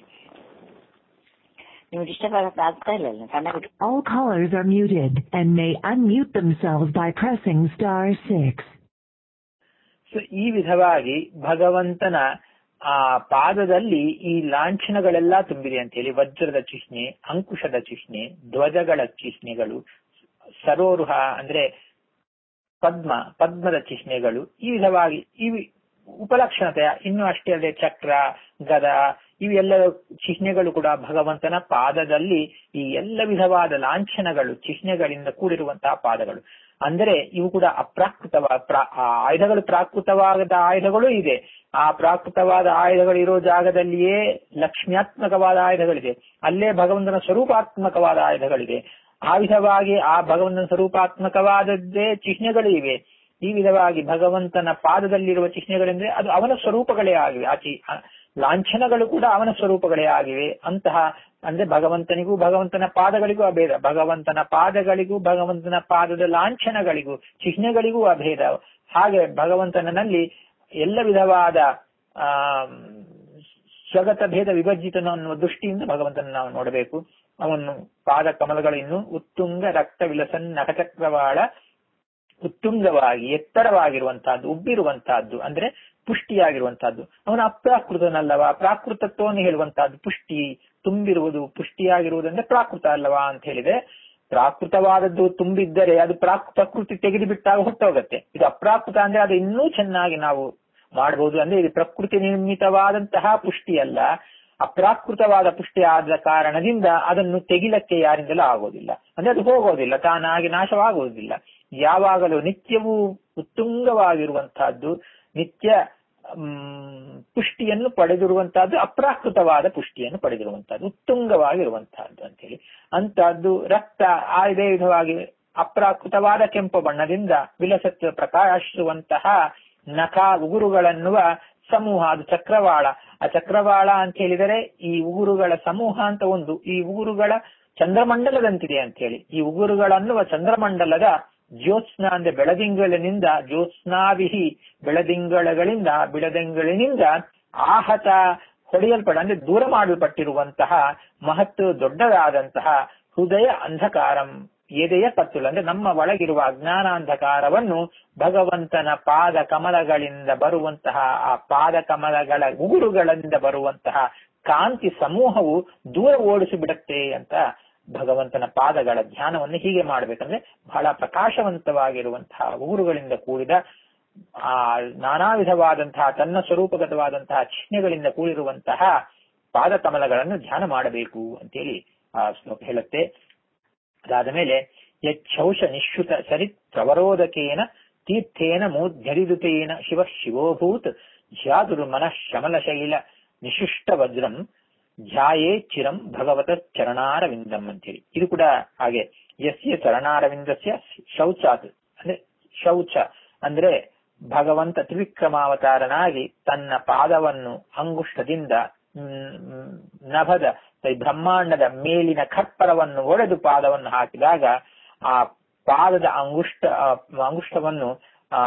ನಿಮ್ಗೆ ಡಿಸ್ಟರ್ಬ್ ಆಗಕ್ಕೆ ಆಗ್ತಾ ಇಲ್ಲ ಅಲ್ಲ ಚೆನ್ನಾಗಿ All callers are muted and may unmute themselves by pressing star 6. So ಈ ವಿಧವಾಗಿ ಭಗವಂತನ ಆ ಪಾದದಲ್ಲಿ ಈ ಲಾಂಛನಗಳೆಲ್ಲ ತುಂಬಿದೆ ಅಂತ ಹೇಳಿ ವಜ್ರದ ಚಿಹ್ನೆ ಅಂಕುಶದ ಚಿಹ್ನೆ ಧ್ವಜಗಳ ಚಿಹ್ನೆಗಳು ಸರೋರುಹ ಅಂದ್ರೆ ಪದ್ಮ ಪದ್ಮದ ಚಿಹ್ನೆಗಳು ಈ ವಿಧವಾಗಿ ಈ ಉಪಲಕ್ಷಣತೆಯ ಇನ್ನು ಅಷ್ಟೇ ಅಲ್ಲದೆ ಚಕ್ರ ಗದ ಇವೆಲ್ಲ ಚಿಹ್ನೆಗಳು ಕೂಡ ಭಗವಂತನ ಪಾದದಲ್ಲಿ ಈ ಎಲ್ಲ ವಿಧವಾದ ಲಾಂಛನಗಳು ಚಿಹ್ನೆಗಳಿಂದ ಕೂಡಿರುವಂತಹ ಪಾದಗಳು ಅಂದರೆ ಇವು ಕೂಡ ಅಪ್ರಾಕೃತವಾದ ಪ್ರಾ- ಆ ಆಯುಧಗಳು ಪ್ರಾಕೃತವಾದ ಆಯುಧಗಳು ಇದೆ ಆ ಪ್ರಾಕೃತವಾದ ಆಯುಧಗಳು ಇರೋ ಜಾಗದಲ್ಲಿಯೇ ಲಕ್ಷ್ಮ್ಯಾತ್ಮಕವಾದ ಆಯುಧಗಳಿದೆ ಅಲ್ಲೇ ಭಗವಂತನ ಸ್ವರೂಪಾತ್ಮಕವಾದ ಆಯುಧಗಳಿದೆ ಆ ವಿಧವಾಗಿ ಆ ಭಗವಂತನ ಸ್ವರೂಪಾತ್ಮಕವಾದದ್ದೇ ಚಿಹ್ನೆಗಳು ಇವೆ ಈ ವಿಧವಾಗಿ ಭಗವಂತನ ಪಾದದಲ್ಲಿರುವ ಚಿಹ್ನೆಗಳೆಂದ್ರೆ ಅದು ಅವನ ಸ್ವರೂಪಗಳೇ ಆಗಿವೆ ಆ ಚಿ- ಆ ಲಾಂಛನಗಳು ಕೂಡ ಅವನ ಸ್ವರೂಪಗಳೇ ಆಗಿವೆ ಅಂತಹ ಅಂದ್ರೆ ಭಗವಂತನಿಗೂ ಭಗವಂತನ ಪಾದಗಳಿಗೂ ಅಭೇದ ಭಗವಂತನ ಪಾದಗಳಿಗೂ ಭಗವಂತನ ಪಾದದ ಲಾಂಛನಗಳಿಗೂ ಚಿಹ್ನೆಗಳಿಗೂ ಅಭೇದ ಹಾಗೆ ಭಗವಂತನಲ್ಲಿ ಎಲ್ಲ ವಿಧವಾದ ಆ ಸ್ವಗತ ಭೇದ ವಿಭಜಿತನು ಅನ್ನುವ ದೃಷ್ಟಿಯಿಂದ ಭಗವಂತನ ನಾವು ನೋಡಬೇಕು ಅವನು ಪಾದ ಕಮಲಗಳು ಇನ್ನು ಉತ್ತುಂಗ ರಕ್ತ ವಿಲಸನ್ ನಖಚಕ್ರವಾಳ ಉತ್ತುಂಗವಾಗಿ ಎತ್ತರವಾಗಿರುವಂತಹದ್ದು ಉಬ್ಬಿರುವಂತಹದ್ದು ಅಂದ್ರೆ ಪುಷ್ಟಿಯಾಗಿರುವಂತಹದ್ದು ಅವನ ಅಪ್ರಾಕೃತನಲ್ಲವ ಪ್ರಾಕೃತತ್ವವನ್ನು ಹೇಳುವಂತಹದ್ದು ಪುಷ್ಟಿ ತುಂಬಿರುವುದು ಪುಷ್ಟಿಯಾಗಿರುವುದಂದ್ರೆ ಪ್ರಾಕೃತ ಅಲ್ಲವಾ ಅಂತ ಹೇಳಿದ್ರೆ ಪ್ರಾಕೃತವಾದದ್ದು ತುಂಬಿದ್ದರೆ ಅದು ಪ್ರಾಕ್ ಪ್ರಕೃತಿ ತೆಗೆದು ಬಿಟ್ಟಾಗ ಹೊಟ್ಟೋಗತ್ತೆ ಇದು ಅಪ್ರಾಕೃತ ಅಂದ್ರೆ ಅದು ಇನ್ನೂ ಚೆನ್ನಾಗಿ ನಾವು ಮಾಡಬಹುದು ಅಂದ್ರೆ ಇದು ಪ್ರಕೃತಿ ನಿರ್ಮಿತವಾದಂತಹ ಪುಷ್ಟಿ ಅಲ್ಲ ಅಪ್ರಾಕೃತವಾದ ಪುಷ್ಟಿ ಆದ ಕಾರಣದಿಂದ ಅದನ್ನು ತೆಗಿಲಕ್ಕೆ ಯಾರಿಂದಲೂ ಆಗೋದಿಲ್ಲ ಅಂದ್ರೆ ಅದು ಹೋಗೋದಿಲ್ಲ ತಾನಾಗಿ ನಾಶವಾಗುವುದಿಲ್ಲ ಯಾವಾಗಲೂ ನಿತ್ಯವೂ ಉತ್ತುಂಗವಾಗಿರುವಂತಹದ್ದು ನಿತ್ಯ ಪುಷ್ಟಿಯನ್ನು ಪಡೆದಿರುವಂತಹದ್ದು ಅಪ್ರಾಕೃತವಾದ ಪುಷ್ಟಿಯನ್ನು ಪಡೆದಿರುವಂತಹದ್ದು ಉತ್ತುಂಗವಾಗಿರುವಂತಹದ್ದು ಅಂತ ಹೇಳಿ ಅಂತಹದ್ದು ರಕ್ತ ಇದೇ ವಿಧವಾಗಿ ಅಪ್ರಾಕೃತವಾದ ಕೆಂಪು ಬಣ್ಣದಿಂದ ವಿಲಸತ್ವ ಪ್ರಕಾಶಿಸುವಂತಹ ನಖ ಉಗುರುಗಳನ್ನುವ ಸಮೂಹ ಅದು ಚಕ್ರವಾಳ ಆ ಚಕ್ರವಾಳ ಅಂತ ಹೇಳಿದರೆ ಈ ಉಗುರುಗಳ ಸಮೂಹ ಅಂತ ಒಂದು ಈ ಉಗುರುಗಳ ಚಂದ್ರಮಂಡಲದಂತಿದೆ ಅಂತ ಹೇಳಿ ಈ ಉಗುರುಗಳನ್ನುವ ಚಂದ್ರಮಂಡಲದ ಜ್ಯೋತ್ಸ್ನ ಅಂದ್ರೆ ಬೆಳದಿಂಗಳಿನಿಂದ ಜ್ಯೋತ್ಸ್ನಾವಿಹಿ ಬೆಳದಿಂಗಳಗಳಿಂದ ಬಿಳದಿಂಗಳಿನಿಂದ ಆಹತ ಹೊಡೆಯಲ್ಪಡ ಅಂದ್ರೆ ದೂರ ಮಾಡಲ್ಪಟ್ಟಿರುವಂತಹ ಮಹತ್ತು ದೊಡ್ಡದಾದಂತಹ ಹೃದಯ ಅಂಧಕಾರಂ ಎದೆಯ ಕತ್ತಲು ಅಂದ್ರೆ ನಮ್ಮ ಒಳಗಿರುವ ಅಜ್ಞಾನ ಅಂಧಕಾರವನ್ನು ಭಗವಂತನ ಪಾದ ಕಮಲಗಳಿಂದ ಬರುವಂತಹ ಆ ಪಾದ ಕಮಲಗಳ ಉಗುರುಗಳಿಂದ ಬರುವಂತಹ ಕಾಂತಿ ಸಮೂಹವು ದೂರ ಓಡಿಸಿ ಬಿಡುತ್ತೆ ಅಂತ ಭಗವಂತನ ಪಾದಗಳ ಧ್ಯಾನವನ್ನು ಹೀಗೆ ಮಾಡ್ಬೇಕಂದ್ರೆ ಬಹಳ ಪ್ರಕಾಶವಂತವಾಗಿರುವಂತಹ ಉಗುರುಗಳಿಂದ ಕೂಡಿದ ಆ ನಾನಾ ವಿಧವಾದಂತಹ ತನ್ನ ಸ್ವರೂಪಗತವಾದಂತಹ ಚಿಹ್ನೆಗಳಿಂದ ಕೂಡಿರುವಂತಹ ಪಾದ ಕಮಲಗಳನ್ನು ಧ್ಯಾನ ಮಾಡಬೇಕು ಅಂತೇಳಿ ಆ ಶ್ಲೋಕ ಹೇಳುತ್ತೆ ಅದಾದ ಮೇಲೆ ಯಚ್ಛೌಷ ನಿಶ್ಯುತ ಸರಿತ್ ಪ್ರವರೋದಕೇನ ತೀರ್ಥೇನ ಮೂರ್ಧ್ಯರಿದುತೇನ ಶಿವ ಶಿವೋಭೂತ್ ಧ್ಯಾದುರು ಮನಃ ಶಮಲಶೈಲ ನಿಶಿಷ್ಟ ವಜ್ರಂ ಧ್ಯಾಯೇ ಚಿರಂ ಭಗವತ ಚರಣಾರವಿಂದಂ ಅಂತೇಳಿ ಇದು ಕೂಡ ಹಾಗೆ ಯಸ್ಯ ಚರಣಾರವಿಂದಸ್ಯ ಶೌಚಾತ್ ಅಂದ್ರೆ ಶೌಚ ಅಂದ್ರೆ ಭಗವಂತ ತ್ರಿವಿಕ್ರಮಾವತಾರನಾಗಿ ತನ್ನ ಪಾದವನ್ನು ಅಂಗುಷ್ಟದಿಂದ ನಭದ ಬ್ರಹ್ಮಾಂಡದ ಮೇಲಿನ ಖಪ್ಪರವನ್ನು ಒಡೆದು ಪಾದವನ್ನು ಹಾಕಿದಾಗ ಆ ಪಾದದ ಅಂಗುಷ್ಟ ಅಂಗುಷ್ಟವನ್ನು ಆ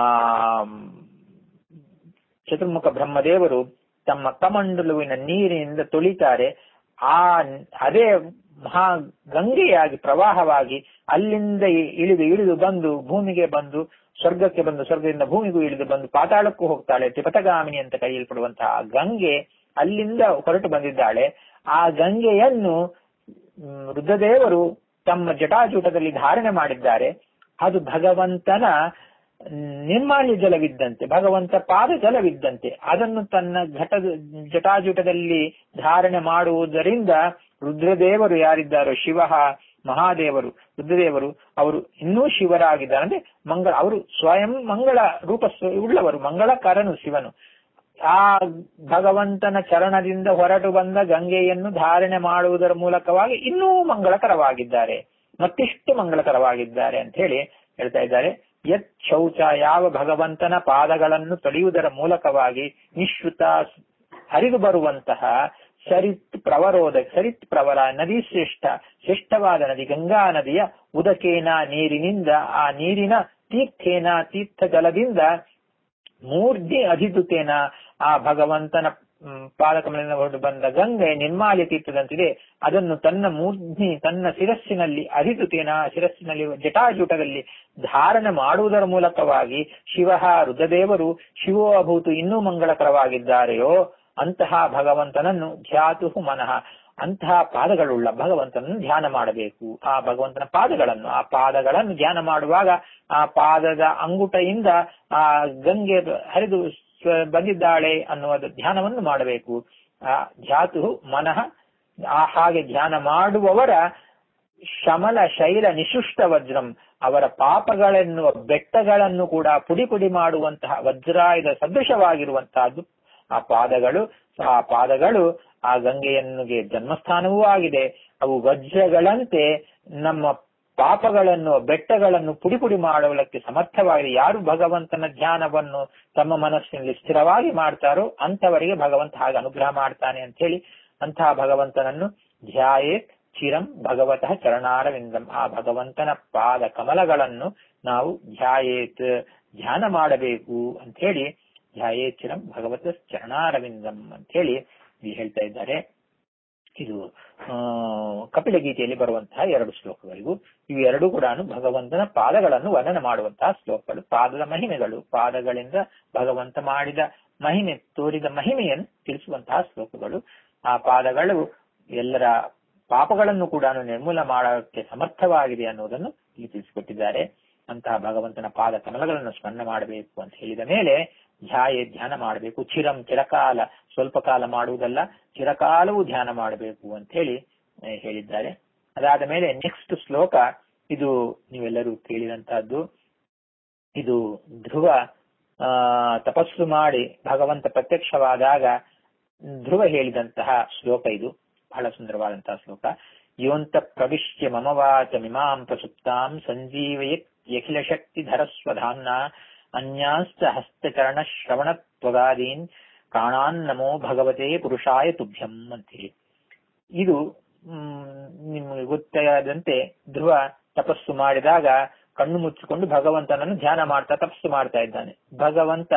ಚತುರ್ಮುಖ ಬ್ರಹ್ಮದೇವರು ತಮ್ಮ ಕಮಂಡಲುವಿನ ನೀರಿನಿಂದ ತೊಳಿತಾರೆ ಆ ಅದೇ ಮಹಾ ಗಂಗೆಯಾಗಿ ಪ್ರವಾಹವಾಗಿ ಅಲ್ಲಿಂದ ಇಳಿದು ಇಳಿದು ಬಂದು ಭೂಮಿಗೆ ಬಂದು ಸ್ವರ್ಗಕ್ಕೆ ಬಂದು ಸ್ವರ್ಗದಿಂದ ಭೂಮಿಗೂ ಇಳಿದು ಬಂದು ಪಾತಾಳಕ್ಕೂ ಹೋಗ್ತಾಳೆ ತ್ರಿಪಥಗಾಮಿನಿ ಅಂತ ಕರೆಯಲ್ಪಡುವಂತಹ ಗಂಗೆ ಅಲ್ಲಿಂದ ಹೊರಟು ಬಂದಿದ್ದಾಳೆ ಆ ಗಂಗೆಯನ್ನು ರುದ್ರದೇವರು ತಮ್ಮ ಜಟಾಜೂಟದಲ್ಲಿ ಧಾರಣೆ ಮಾಡಿದ್ದಾರೆ ಅದು ಭಗವಂತನ ನಿರ್ಮಾಲ್ಯ ಜಲವಿದ್ದಂತೆ ಭಗವಂತ ಪಾದ ಜಲವಿದ್ದಂತೆ ಅದನ್ನು ತನ್ನ ಘಟದ ಜಟಾಜೂಟದಲ್ಲಿ ಧಾರಣೆ ಮಾಡುವುದರಿಂದ ರುದ್ರದೇವರು ಯಾರಿದ್ದಾರೋ ಶಿವ ಮಹಾದೇವರು ರುದ್ರದೇವರು ಅವರು ಇನ್ನೂ ಶಿವರಾಗಿದ್ದಾರೆ ಅಂದ್ರೆ ಮಂಗಳ ಅವರು ಸ್ವಯಂ ಮಂಗಳ ರೂಪ ಉಳ್ಳವರು ಮಂಗಳಕರನು ಶಿವನು ಆ ಭಗವಂತನ ಚರಣದಿಂದ ಹೊರಟು ಬಂದ ಗಂಗೆಯನ್ನು ಧಾರಣೆ ಮಾಡುವುದರ ಮೂಲಕವಾಗಿ ಇನ್ನೂ ಮಂಗಳಕರವಾಗಿದ್ದಾರೆ ಮತ್ತಿಷ್ಟು ಮಂಗಳಕರವಾಗಿದ್ದಾರೆ ಅಂತ ಹೇಳಿ ಹೇಳ್ತಾ ಇದ್ದಾರೆ ಯತ್ ಶೌಚ ಯಾವ ಭಗವಂತನ ಪಾದಗಳನ್ನು ತೊಳೆಯುವುದರ ಮೂಲಕವಾಗಿ ನಿಶ್ರುತ ಹರಿದು ಬರುವಂತಹ ಸರಿತ್ ಪ್ರವರೋಧ ಸರಿತ್ ಪ್ರವರ ನದಿ ಶ್ರೇಷ್ಠ ಶ್ರೇಷ್ಠವಾದ ನದಿ ಗಂಗಾ ನದಿಯ ಉದಕೇನ ನೀರಿನಿಂದ ಆ ನೀರಿನ ತೀರ್ಥೇನ ತೀರ್ಥ ಜಲದಿಂದ ಮೂರ್ಧಿ ಅಧಿದುತೇನ ಆ ಭಗವಂತನ ಪಾದಕಮಲಿಂದ ಹೊರಟು ಬಂದ ಗಂಗೆ ನಿರ್ಮಾಲ್ಯ ತೀರ್ಥದಂತಿದೆ ಅದನ್ನು ತನ್ನ ಮೂರ್ಧ್ನಿ ತನ್ನ ಶಿರಸ್ಸಿನಲ್ಲಿ ಅಧಿದುತೇನ ಶಿರಸ್ಸಿನಲ್ಲಿ ಜಟಾಜೂಟದಲ್ಲಿ ಧಾರಣೆ ಮಾಡುವುದರ ಮೂಲಕವಾಗಿ ಶಿವ ರುದ್ರದೇವರು ಶಿವೋ ಅಭೂತು ಇನ್ನೂ ಮಂಗಳಕರವಾಗಿದ್ದಾರೆಯೋ ಅಂತಹ ಭಗವಂತನನ್ನು ಧ್ಯಾತು ಮನಃ ಅಂತಹ ಪಾದಗಳುಳ್ಳ ಭಗವಂತನನ್ನು ಧ್ಯಾನ ಮಾಡಬೇಕು ಆ ಭಗವಂತನ ಪಾದಗಳನ್ನು ಆ ಪಾದಗಳನ್ನು ಧ್ಯಾನ ಮಾಡುವಾಗ ಆ ಪಾದದ ಅಂಗುಟದಿಂದ ಆ ಗಂಗೆ ಹರಿದು ಬಂದಿದ್ದಾಳೆ ಅನ್ನುವ ಧ್ಯಾನವನ್ನು ಮಾಡಬೇಕು ಆ ಧ್ಯಾತು ಮನಃ ಆ ಹಾಗೆ ಧ್ಯಾನ ಮಾಡುವವರ ಶಮಲ ಶೈಲ ನಿಶುಷ್ಟ ವಜ್ರಂ ಅವರ ಪಾಪಗಳೆನ್ನುವ ಬೆಟ್ಟಗಳನ್ನು ಕೂಡ ಪುಡಿ ಪುಡಿ ಮಾಡುವಂತಹ ವಜ್ರಾಯುಧ ಸದೃಶವಾಗಿರುವಂತಹದ್ದು ಆ ಪಾದಗಳು ಆ ಪಾದಗಳು ಆ ಗಂಗೆಯನ್ನುಗೆ ಜನ್ಮಸ್ಥಾನವೂ ಆಗಿದೆ ಅವು ವಜ್ರಗಳಂತೆ ನಮ್ಮ ಪಾಪಗಳನ್ನು ಬೆಟ್ಟಗಳನ್ನು ಪುಡಿ ಪುಡಿ ಮಾಡುವುದಕ್ಕೆ ಸಮರ್ಥವಾಗಿದೆ ಯಾರು ಭಗವಂತನ ಧ್ಯಾನವನ್ನು ತಮ್ಮ ಮನಸ್ಸಿನಲ್ಲಿ ಸ್ಥಿರವಾಗಿ ಮಾಡ್ತಾರೋ ಅಂತವರಿಗೆ ಭಗವಂತ ಹಾಗೆ ಅನುಗ್ರಹ ಮಾಡ್ತಾನೆ ಅಂತ ಹೇಳಿ ಅಂತಹ ಭಗವಂತನನ್ನು ಧ್ಯಾಯೇ ಚಿರಂ ಭಗವತಃ ಚರಣಾರವಿಂದಂ ಆ ಭಗವಂತನ ಪಾದ ಕಮಲಗಳನ್ನು ನಾವು ಧ್ಯಾಯೇತ್ ಧ್ಯಾನ ಮಾಡಬೇಕು ಅಂತ ಹೇಳಿ ಧ್ಯಾಯೇಚ್ಛರಂ ಭಗವತ ಚರಣಾರವಿಂದಂ ಅಂತ ಹೇಳಿ ಇಲ್ಲಿ ಹೇಳ್ತಾ ಇದ್ದಾರೆ ಇದು ಆ ಕಪಿಲ ಗೀತೆಯಲ್ಲಿ ಬರುವಂತಹ ಎರಡು ಶ್ಲೋಕಗಳಿಗೂ ಇವು ಎರಡು ಕೂಡ ಭಗವಂತನ ಪಾದಗಳನ್ನು ವರ್ಣನೆ ಮಾಡುವಂತಹ ಶ್ಲೋಕಗಳು ಪಾದದ ಮಹಿಮೆಗಳು ಪಾದಗಳಿಂದ ಭಗವಂತ ಮಾಡಿದ ಮಹಿಮೆ ತೋರಿದ ಮಹಿಮೆಯನ್ನು ತಿಳಿಸುವಂತಹ ಶ್ಲೋಕಗಳು ಆ ಪಾದಗಳು ಎಲ್ಲರ ಪಾಪಗಳನ್ನು ಕೂಡ ನಿರ್ಮೂಲ ಮಾಡೋಕ್ಕೆ ಸಮರ್ಥವಾಗಿದೆ ಅನ್ನೋದನ್ನು ಇಲ್ಲಿ ತಿಳಿಸಿಕೊಟ್ಟಿದ್ದಾರೆ ಅಂತಹ ಭಗವಂತನ ಪಾದ ಕಮಲಗಳನ್ನು ಸ್ಮರಣೆ ಮಾಡಬೇಕು ಅಂತ ಹೇಳಿದ ಮೇಲೆ ಧ್ಯಾಯ ಧ್ಯಾನ ಮಾಡಬೇಕು ಚಿರಂ ಚಿರಕಾಲ ಸ್ವಲ್ಪ ಕಾಲ ಮಾಡುವುದಲ್ಲ ಚಿರಕಾಲವೂ ಧ್ಯಾನ ಮಾಡಬೇಕು ಅಂತ ಹೇಳಿ ಆ, ಹೇಳಿದ್ದಾರೆ ಅದಾದ ಮೇಲೆ ನೆಕ್ಸ್ಟ್ ಶ್ಲೋಕ ಇದು ನೀವೆಲ್ಲರೂ ಕೇಳಿದಂತಹದ್ದು ಇದು ಧ್ರುವ ಆ ತಪಸ್ಸು ಮಾಡಿ ಭಗವಂತ ಪ್ರತ್ಯಕ್ಷವಾದಾಗ ಧ್ರುವ ಹೇಳಿದಂತಹ ಶ್ಲೋಕ ಇದು ಬಹಳ ಸುಂದರವಾದಂತಹ ಶ್ಲೋಕ ಯೋಂತ ಪ್ರವಿಶ್ಯ ಮಮ ವಾಚ ಮಿಮಾಂ ಪ್ರಸುಪ್ತಾಂ ಸಂಜೀವಯತ್ ಯಖಿಲ ಶಕ್ತಿ ಧರಸ್ವಧಾಮ್ನ ಅನ್ಯಾಶ್ಚ ಹಸ್ತಚರಣ ಶ್ರವಣತ್ವಗಾದೀನ್ ಪ್ರಾಣಾನ್ ನಮೋ ಭಗವತೆ ಪುರುಷಾಯ ತುಭ್ಯಂ ಅಂತ ಹೇಳಿ ಇದು ಮ್, ನಿಮಗೆ ಗೊತ್ತಾದಂತೆ ಧ್ರುವ ತಪಸ್ಸು ಮಾಡಿದಾಗ ಕಣ್ಣು ಮುಚ್ಚಿಕೊಂಡು ಭಗವಂತನನ್ನು ಧ್ಯಾನ ಮಾಡ್ತಾ ತಪಸ್ಸು ಮಾಡ್ತಾ ಇದ್ದಾನೆ ಭಗವಂತ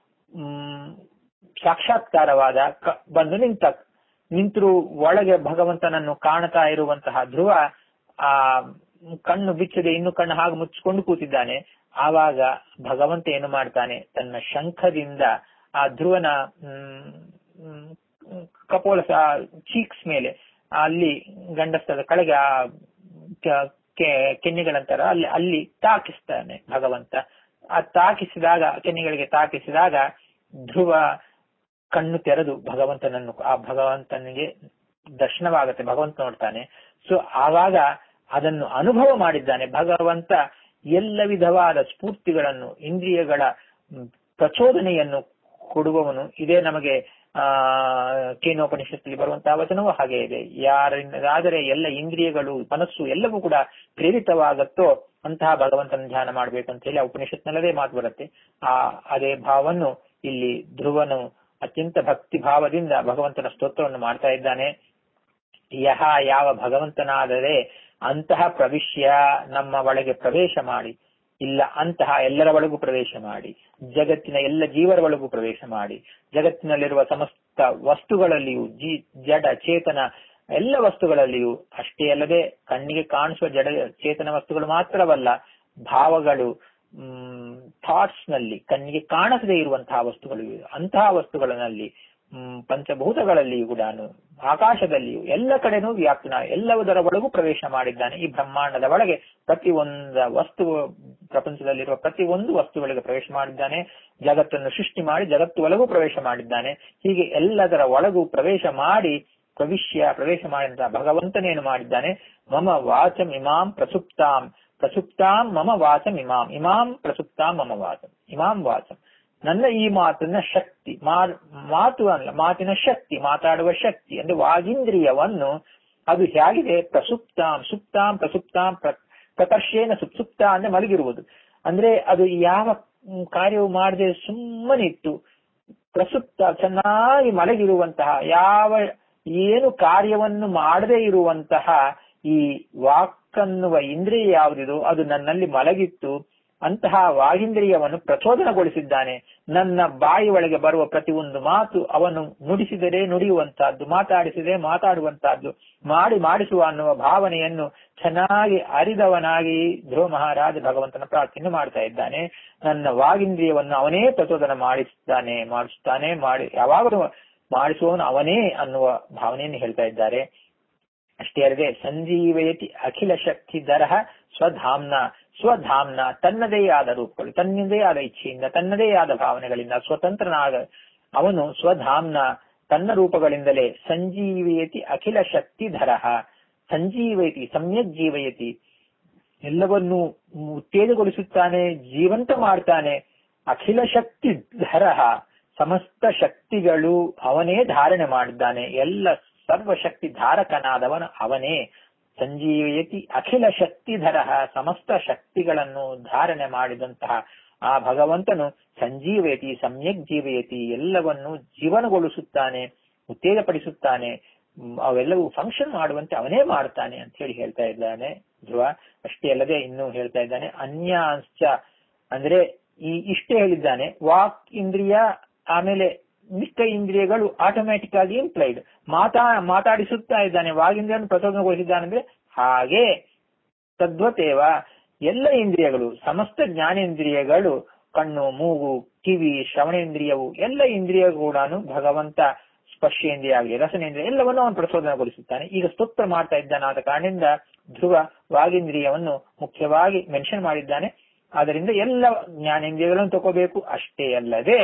ಮ್, ಸಾಕ್ಷಾತ್ಕಾರವಾದ ಕ- ಬಂದು ನಿಂತ ನಿಂತರು ಒಳಗೆ ಭಗವಂತನನ್ನು ಕಾಣ್ತಾ ಇರುವಂತಹ ಧ್ರುವ ಆ ಕಣ್ಣು ಬಿಚ್ಚದೆ ಇನ್ನು ಕಣ್ಣು ಹಾಗೆ ಮುಚ್ಚಿಕೊಂಡು ಕೂತಿದ್ದಾನೆ ಆವಾಗ ಭಗವಂತ ಏನು ಮಾಡ್ತಾನೆ ತನ್ನ ಶಂಖದಿಂದ ಆ ಧ್ರುವನ ಮ್, ಮ್, ಕಪೋಲ ಚೀಕ್ಸ್ ಮೇಲೆ ಅಲ್ಲಿ ಗಂಡಸ್ತದ ಕೆಳಗೆ ಆ ಕೆ- ಕೆ- ಕೆನ್ನೆಗಳಂತರ ಅಲ್ಲಿ ಅಲ್ಲಿ ತಾಕಿಸ್ತಾನೆ ಭಗವಂತ ಆ ತಾಕಿಸಿದಾಗ ಕೆನ್ನೆಗಳಿಗೆ ತಾಕಿಸಿದಾಗ ಧ್ರುವ ಕಣ್ಣು ತೆರೆದು ಭಗವಂತನನ್ನು ಆ ಭಗವಂತನಿಗೆ ದರ್ಶನವಾಗುತ್ತೆ ಭಗವಂತ ನೋಡ್ತಾನೆ ಸೊ ಆವಾಗ ಅದನ್ನು ಅನುಭವ ಮಾಡಿದ್ದಾನೆ ಭಗವಂತ ಎಲ್ಲ ವಿಧವಾದ ಸ್ಫೂರ್ತಿಗಳನ್ನು ಇಂದ್ರಿಯಗಳ ಮ್, ಪ್ರಚೋದನೆಯನ್ನು ಕೊಡುವವನು ಇದೇ ನಮಗೆ ಆ ಕೇನೋಪನಿಷತ್ತಲ್ಲಿ ಬರುವಂತಹ ವಚನವೂ ಹಾಗೆ ಇದೆ ಯಾರಿಂದಾದರೆ ಎಲ್ಲ ಇಂದ್ರಿಯಗಳು ಮನಸ್ಸು ಎಲ್ಲವೂ ಕೂಡ ಪ್ರೇರಿತವಾಗತ್ತೋ ಅಂತಹ ಭಗವಂತನ ಧ್ಯಾನ ಮಾಡ್ಬೇಕು ಅಂತ ಹೇಳಿ ಆ ಉಪನಿಷತ್ನಲ್ಲದೇ ಮಾತು ಬರುತ್ತೆ ಆ ಅದೇ ಭಾವವನ್ನು ಇಲ್ಲಿ ಧ್ರುವನು ಅತ್ಯಂತ ಭಕ್ತಿ ಭಾವದಿಂದ ಭಗವಂತನ ಸ್ತೋತ್ರವನ್ನು ಮಾಡ್ತಾ ಇದ್ದಾನೆ ಯಹ ಯಾವ ಭಗವಂತನಾದರೆ ಅಂತಹ ಪ್ರವಿಶ್ಯ ನಮ್ಮ ಒಳಗೆ ಪ್ರವೇಶ ಮಾಡಿ ಇಲ್ಲ ಅಂತಹ ಎಲ್ಲರ ಒಳಗೂ ಪ್ರವೇಶ ಮಾಡಿ ಜಗತ್ತಿನ ಎಲ್ಲ ಜೀವರ ಒಳಗೂ ಪ್ರವೇಶ ಮಾಡಿ ಜಗತ್ತಿನಲ್ಲಿರುವ ಸಮಸ್ತ ವಸ್ತುಗಳಲ್ಲಿಯೂ ಜೀ ಜಡ ಚೇತನ ಎಲ್ಲ ವಸ್ತುಗಳಲ್ಲಿಯೂ ಅಷ್ಟೇ ಅಲ್ಲದೆ ಕಣ್ಣಿಗೆ ಕಾಣಿಸುವ ಜಡ ಚೇತನ ವಸ್ತುಗಳು ಮಾತ್ರವಲ್ಲ ಭಾವಗಳು ಥಾಟ್ಸ್ ನಲ್ಲಿ ಕಣ್ಣಿಗೆ ಕಾಣಿಸದೇ ಇರುವಂತಹ ವಸ್ತುಗಳು ಇವೆ. ಅಂತಹ ವಸ್ತುಗಳಲ್ಲಿ ಮ್, ಪಂಚಭೂತಗಳಲ್ಲಿಯೂ ಕೂಡ ಆಕಾಶದಲ್ಲಿಯೂ ಎಲ್ಲ ಕಡೆನೂ ವ್ಯಾಪ್ತನ ಎಲ್ಲದರ ಒಳಗೂ ಪ್ರವೇಶ ಮಾಡಿದ್ದಾನೆ ಈ ಬ್ರಹ್ಮಾಂಡದ ಒಳಗೆ ಪ್ರತಿ ಒಂದ ವಸ್ತು ಪ್ರಪಂಚದಲ್ಲಿರುವ ಪ್ರತಿ ಒಂದು ವಸ್ತುಗಳಿಗೆ ಪ್ರವೇಶ ಮಾಡಿದ್ದಾನೆ ಜಗತ್ತನ್ನು ಸೃಷ್ಟಿ ಮಾಡಿ ಜಗತ್ತು ಒಳಗೂ ಪ್ರವೇಶ ಮಾಡಿದ್ದಾನೆ ಹೀಗೆ ಎಲ್ಲದರ ಒಳಗೂ ಪ್ರವೇಶ ಮಾಡಿ ಪ್ರವಿಶ್ಯ ಪ್ರವೇಶ ಮಾಡಿದಂತಹ ಭಗವಂತನೇನು ಮಾಡಿದ್ದಾನೆ ಮಮ ವಾಚಂ ಇಮಾಂ ಪ್ರಸುಪ್ತಾಂ ಪ್ರಸುಪ್ತಾಂ ಮಮ ವಾಚಂ ಇಮಾಂ ಇಮಾಂ ಪ್ರಸುಪ್ತಾಂ ಮಮ ವಾಚಂ ಇಮಾಂ ವಾಚಂ ನನ್ನ ಈ ಮಾತಿನ ಶಕ್ತಿ ಮಾ- ಮಾತು ಅಲ್ಲ ಮಾತಿನ ಶಕ್ತಿ ಮಾತಾಡುವ ಶಕ್ತಿ ಅಂದ್ರೆ ವಾಗೀಂದ್ರಿಯವನ್ನು ಅದು ಹೇಗಿದೆ ಪ್ರಸುಪ್ತಾಂ ಸುಪ್ತಾಂ ಪ್ರಸುಪ್ತಾಂ ಪ್ರ- ಪ್ರಕರ್ಷೇನ ಸುಪ್ಸುಪ್ತ ಅಂದ್ರೆ ಮಲಗಿರುವುದು ಅಂದ್ರೆ ಅದು ಯಾವ ಮ್, ಕಾರ್ಯವು ಮಾಡದೆ ಸುಮ್ಮನಿತ್ತು ಪ್ರಸುಪ್ತ ಚೆನ್ನಾಗಿ ಮಲಗಿರುವಂತಹ ಯಾವ ಏನು ಕಾರ್ಯವನ್ನು ಮಾಡದೇ ಇರುವಂತಹ ಈ ವಾಕ್ಕನ್ನುವ ಇಂದ್ರಿಯ ಯಾವುದಿದೋ ಅದು ನನ್ನಲ್ಲಿ ಮಲಗಿತ್ತು ಅಂತಹ ವಾಗೀಂದ್ರಿಯವನ್ನು ಪ್ರಚೋದನಗೊಳಿಸಿದ್ದಾನೆ ನನ್ನ ಬಾಯಿ ಒಳಗೆ ಬರುವ ಪ್ರತಿಯೊಂದು ಮಾತು ಅವನು ನುಡಿಸಿದರೆ ನುಡಿಯುವಂತಹದ್ದು ಮಾತಾಡಿಸಿದರೆ ಮಾತಾಡುವಂತಹದ್ದು ಮಾಡಿ ಮಾಡಿಸುವ ಅನ್ನುವ ಭಾವನೆಯನ್ನು ಚೆನ್ನಾಗಿ ಅರಿದವನಾಗಿ ಧ್ರುವ ಮಹಾರಾಜ ಭಗವಂತನ ಪ್ರಾರ್ಥನೆ ಮಾಡ್ತಾ ಇದ್ದಾನೆ ನನ್ನ ವಾಗೀಂದ್ರಿಯವನ್ನು ಅವನೇ ಪ್ರಚೋದನ ಮಾಡಿಸ್ತಾನೆ ಮಾಡಿಸ್ತಾನೆ ಮಾಡಿ ಯಾವಾಗಲೂ ಮಾಡಿಸುವವನು ಅವನೇ ಅನ್ನುವ ಭಾವನೆಯನ್ನು ಹೇಳ್ತಾ ಇದ್ದಾರೆ ಅಷ್ಟೇ ಅಲ್ಲದೆ ಸಂಜೀವಯತಿ ಅಖಿಲ ಶಕ್ತಿ ದರಹ ಸ್ವಧಾಮ್ನ ಸ್ವಧಾಮ್ನ ತನ್ನದೇ ಆದ ರೂಪಗಳು ತನ್ನದೇ ಆದ ಇಚ್ಛೆಯಿಂದ ತನ್ನದೇ ಆದ ಭಾವನೆಗಳಿಂದ ಸ್ವತಂತ್ರನಾದ ಅವನು ಸ್ವಧಾಮ್ನ ತನ್ನ ರೂಪಗಳಿಂದಲೇ ಸಂಜೀವಯತಿ ಅಖಿಲ ಶಕ್ತಿ ಧರಹ ಸಂಜೀವಯತಿ ಸಮ್ಯಕ್ ಜೀವಯತಿ ಎಲ್ಲವನ್ನೂ ಉತ್ತೇಜಗೊಳಿಸುತ್ತಾನೆ ಜೀವಂತ ಮಾಡ್ತಾನೆ ಅಖಿಲ ಶಕ್ತಿ ಧರಹ ಸಮಸ್ತ ಶಕ್ತಿಗಳು ಅವನೇ ಧಾರಣೆ ಮಾಡಿದ್ದಾನೆ ಎಲ್ಲ ಸರ್ವಶಕ್ತಿ ಧಾರಕನಾದವನು ಅವನೇ ಸಂಜೀವಯತಿ ಅಖಿಲ ಶಕ್ತಿಧರಃ ಸಮಸ್ತ ಶಕ್ತಿಗಳನ್ನು ಧಾರಣೆ ಮಾಡಿದಂತಹ ಆ ಭಗವಂತನು ಸಂಜೀವಯತಿ ಸಮ್ಯಕ್ ಜೀವಯತಿ ಎಲ್ಲವನ್ನು ಜೀವನಗೊಳಿಸುತ್ತಾನೆ ಉತ್ತೇಜಪಡಿಸುತ್ತಾನೆ ಮ್, ಅವೆಲ್ಲವೂ ಫಂಕ್ಷನ್ ಮಾಡುವಂತೆ ಅವನೇ ಮಾಡ್ತಾನೆ ಅಂತ ಹೇಳಿ ಹೇಳ್ತಾ ಇದ್ದಾನೆ ಧ್ರುವ ಅಷ್ಟೇ ಅಲ್ಲದೆ ಇನ್ನು ಹೇಳ್ತಾ ಇದ್ದಾನೆ ಅನ್ಯಾಂಶ್ಚ ಅಂದ್ರೆ ಈ ಇಷ್ಟೇ ಹೇಳಿದ್ದಾನೆ ವಾಕ್ ಇಂದ್ರಿಯ ಆಮೇಲೆ ಮಿಕ್ಕ ಇಂದ್ರಿಯಗಳು ಆಟೋಮ್ಯಾಟಿಕ್ ಆಗಿ ಇಂಪ್ಲೈಡ್ ಮಾತಾ ಮಾತಾಡಿಸುತ್ತಾ ಇದ್ದಾನೆ ವಾಗೇಂದ್ರಿಯನ್ನು ಪ್ರಚೋದನೆಗೊಳಿಸಿದ್ದಾನೆ ಅಂದ್ರೆ ಹಾಗೆ ತದ್ವತೇವ ಎಲ್ಲ ಇಂದ್ರಿಯಗಳು ಸಮಸ್ತ ಜ್ಞಾನೇಂದ್ರಿಯಗಳು ಕಣ್ಣು ಮೂಗು ಕಿವಿ ಶ್ರವಣೇಂದ್ರಿಯವು ಎಲ್ಲ ಇಂದ್ರಿಯ ಕೂಡ ಭಗವಂತ ಸ್ಪರ್ಶೇಂದ್ರಿಯ ಆಗಲಿ ರಸನೇಂದ್ರಿಯ ಎಲ್ಲವನ್ನು ಅವನು ಪ್ರಚೋದನೆಗೊಳಿಸುತ್ತಾನೆ ಈಗ ಸ್ತೋತ್ರ ಮಾಡ್ತಾ ಇದ್ದಾನೆ ಆದ ಕಾರಣದಿಂದ ಧ್ರುವ ವಾಗೇಂದ್ರಿಯವನ್ನು ಮುಖ್ಯವಾಗಿ ಮೆನ್ಷನ್ ಮಾಡಿದ್ದಾನೆ ಆದ್ದರಿಂದ ಎಲ್ಲ ಜ್ಞಾನೇಂದ್ರಿಯಗಳನ್ನು ತಗೋಬೇಕು ಅಷ್ಟೇ ಅಲ್ಲದೆ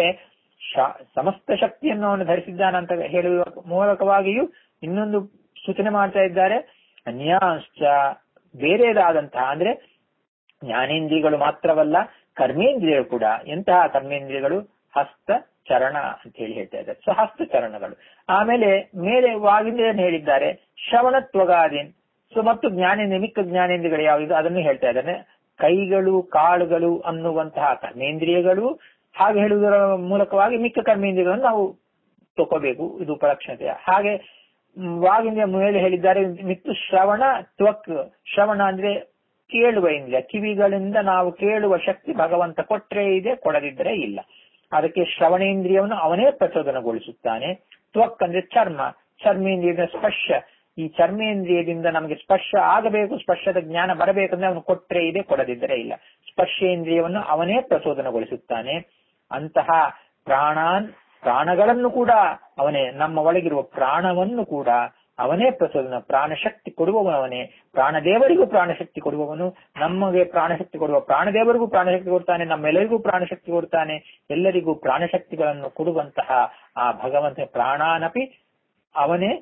ಶ- ಸಮಸ್ತ ಶಕ್ತಿಯನ್ನು ಅವನು ಧರಿಸಿದ್ದಾನಂತ ಹೇಳುವ ಮೂಲಕವಾಗಿಯೂ ಇನ್ನೊಂದು ಸೂಚನೆ ಮಾಡ್ತಾ ಇದ್ದಾರೆ ಅನ್ಯಾಂಶ್ಚ ಬೇರೆದಾದಂತಹ ಅಂದ್ರೆ ಜ್ಞಾನೇಂದ್ರಿಯಗಳು ಮಾತ್ರವಲ್ಲ ಕರ್ಮೇಂದ್ರಿಯಗಳು ಕೂಡ ಎಂತಹ ಕರ್ಮೇಂದ್ರಿಯಗಳು ಹಸ್ತ ಚರಣ ಅಂತ ಹೇಳಿ ಹೇಳ್ತಾ ಇದ್ದಾರೆ ಸೊ ಹಸ್ತ ಚರಣಗಳು ಆಮೇಲೆ ಮೇಲೆ ವಾಗಿಂದ್ರಿಯನ್ನು ಹೇಳಿದ್ದಾರೆ ಶ್ರವಣತ್ವಗಾದೀನ್ ಸೊ ಮತ್ತು ಜ್ಞಾನೇಂದ್ರಿಯ ಮಿಕ್ಕ ಜ್ಞಾನೇಂದ್ರಿಯಗಳು ಯಾವುದು ಅದನ್ನು ಹೇಳ್ತಾ ಇದ್ದಾನೆ ಕೈಗಳು ಕಾಳುಗಳು ಅನ್ನುವಂತಹ ಕರ್ಮೇಂದ್ರಿಯಗಳು ಹಾಗೆ ಹೇಳುವುದರ ಮೂಲಕವಾಗಿ ಮಿಕ್ಕ ಕರ್ಮೇಂದ್ರಿಯಗಳನ್ನು ನಾವು ತಗೋಬೇಕು ಇದು ಉಪಲಕ್ಷಣತೆ ಹಾಗೆ ಮ್, ವಾಗಿಂದ್ರಿಯ ಮೇಲೆ ಹೇಳಿದ್ದಾರೆ ಮಿತ್ತು ಶ್ರವಣ ತ್ವಕ್ ಶ್ರವಣ ಅಂದ್ರೆ ಕೇಳುವ ಇಂದ್ರಿಯ ಕಿವಿಗಳಿಂದ ನಾವು ಕೇಳುವ ಶಕ್ತಿ ಭಗವಂತ ಕೊಟ್ರೆ ಇದೆ ಕೊಡದಿದ್ದರೆ ಇಲ್ಲ ಅದಕ್ಕೆ ಶ್ರವಣೇಂದ್ರಿಯವನ್ನು ಅವನೇ ಪ್ರಚೋದನಗೊಳಿಸುತ್ತಾನೆ ತ್ವಕ್ ಅಂದ್ರೆ ಚರ್ಮ ಚರ್ಮೇಂದ್ರಿಯದ ಸ್ಪರ್ಶ ಈ ಚರ್ಮೇಂದ್ರಿಯದಿಂದ ನಮಗೆ ಸ್ಪರ್ಶ ಆಗಬೇಕು ಸ್ಪರ್ಶದ ಜ್ಞಾನ ಬರಬೇಕಂದ್ರೆ ಅವನು ಕೊಟ್ರೆ ಇದೆ ಕೊಡದಿದ್ದರೆ ಇಲ್ಲ ಸ್ಪರ್ಶೇಂದ್ರಿಯವನ್ನು ಅವನೇ ಪ್ರಚೋದನಗೊಳಿಸುತ್ತಾನೆ ಅಂತಹ ಪ್ರಾಣಾನ್ ಪ್ರಾಣಗಳನ್ನು ಕೂಡ ಅವನೇ ನಮ್ಮ ಒಳಗಿರುವ ಪ್ರಾಣವನ್ನು ಕೂಡ ಅವನೇ ಪ್ರಚೋದನ ಪ್ರಾಣಶಕ್ತಿ ಕೊಡುವವನು ಅವನೇ ಪ್ರಾಣದೇವರಿಗೂ ಪ್ರಾಣಶಕ್ತಿ ಕೊಡುವವನು ನಮಗೆ ಪ್ರಾಣಶಕ್ತಿ ಕೊಡುವ ಪ್ರಾಣದೇವರಿಗೂ ಪ್ರಾಣಶಕ್ತಿ ಕೊಡ್ತಾನೆ ನಮ್ಮೆಲ್ಲರಿಗೂ ಪ್ರಾಣಶಕ್ತಿ ಕೊಡ್ತಾನೆ ಎಲ್ಲರಿಗೂ ಪ್ರಾಣಶಕ್ತಿಗಳನ್ನು ಕೊಡುವಂತಹ ಆ ಭಗವಂತ ಪ್ರಾಣಾನಪಿ ಅವನೇ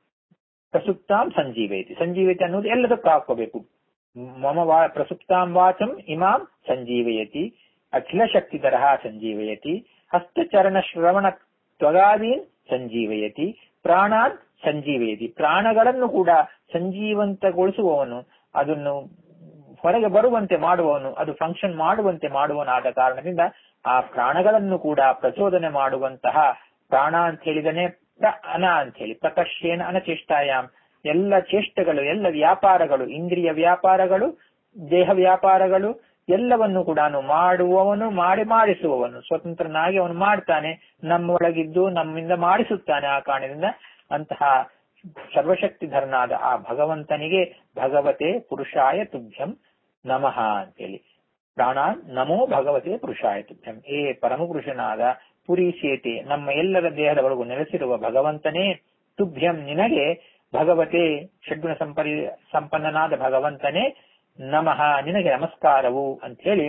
ಪ್ರಸುಪ್ತಾಂ ಸಂಜೀವಯತಿ ಸಂಜೀವಯತಿ ಅನ್ನೋದು ಎಲ್ಲದಕ್ಕೂ ಹಾಕೋಬೇಕು ಮಮ ವಾ ಪ್ರಸುಪ್ತಾಂ ವಾಚಂ ಇಮಾಂ ಸಂಜೀವಯತಿ ಅಖಿಲ ಶಕ್ತಿಧರ ಸಂಜೀವಯತಿ ಹಸ್ತಚರಣ ಶ್ರವಣ ತ್ವಗಾದೀನ್ ಸಂಜೀವಯತಿ ಪ್ರಾಣಾನ್ ಸಂಜೀವಯತಿ ಪ್ರಾಣಗಳನ್ನು ಕೂಡ ಸಂಜೀವಂತಗೊಳಿಸುವವನು ಅದನ್ನು ಹೊರಗೆ ಬರುವಂತೆ ಮಾಡುವವನು ಅದು ಫಂಕ್ಷನ್ ಮಾಡುವಂತೆ ಮಾಡುವನಾದ ಕಾರಣದಿಂದ ಆ ಪ್ರಾಣಗಳನ್ನು ಕೂಡ ಪ್ರಚೋದನೆ ಮಾಡುವಂತಹ ಪ್ರಾಣ ಅಂತ ಹೇಳಿದನೆ ಅನ ಅಂತ ಹೇಳಿ ಪ್ರಕರ್ಷೇನ ಅನಚೇಷ್ಟಾಯಾಮ್ ಎಲ್ಲ ಚೇಷ್ಟೆಗಳು ಎಲ್ಲ ವ್ಯಾಪಾರಗಳು ಇಂದ್ರಿಯ ವ್ಯಾಪಾರಗಳು ದೇಹ ವ್ಯಾಪಾರಗಳು ಎಲ್ಲವನ್ನು ಕೂಡ ಮಾಡುವವನು ಮಾಡಿ ಮಾಡಿಸುವವನು ಸ್ವತಂತ್ರನಾಗಿ ಅವನು ಮಾಡ್ತಾನೆ ನಮ್ಮೊಳಗಿದ್ದು ನಮ್ಮಿಂದ ಮಾಡಿಸುತ್ತಾನೆ ಆ ಕಾರಣದಿಂದ ಅಂತಹ ಸರ್ವಶಕ್ತಿಧರನಾದ ಆ ಭಗವಂತನಿಗೆ ಭಗವತೆ ಪುರುಷಾಯ ತುಭ್ಯಂ ನಮಃ ಅಂತೇಳಿ ಪ್ರಾಣ ನಮೋ ಭಗವತೆ ಪುರುಷಾಯ ತುಭ್ಯಂ ಏ ಪರಮಪುರುಷನಾದ ಪುರೀಶೇತೆ ನಮ್ಮ ಎಲ್ಲರ ದೇಹದ ಒಳಗು ನೆಲೆಸಿರುವ ಭಗವಂತನೇ ತುಭ್ಯಂ ನಿನಗೆ ಭಗವತೆ ಷಡ್ಗುಣ ಸಂಪರಿ ಸಂಪನ್ನನಾದ ಭಗವಂತನೇ ನಮಃ ನಿನಗೆ ನಮಸ್ಕಾರವು ಅಂತ ಹೇಳಿ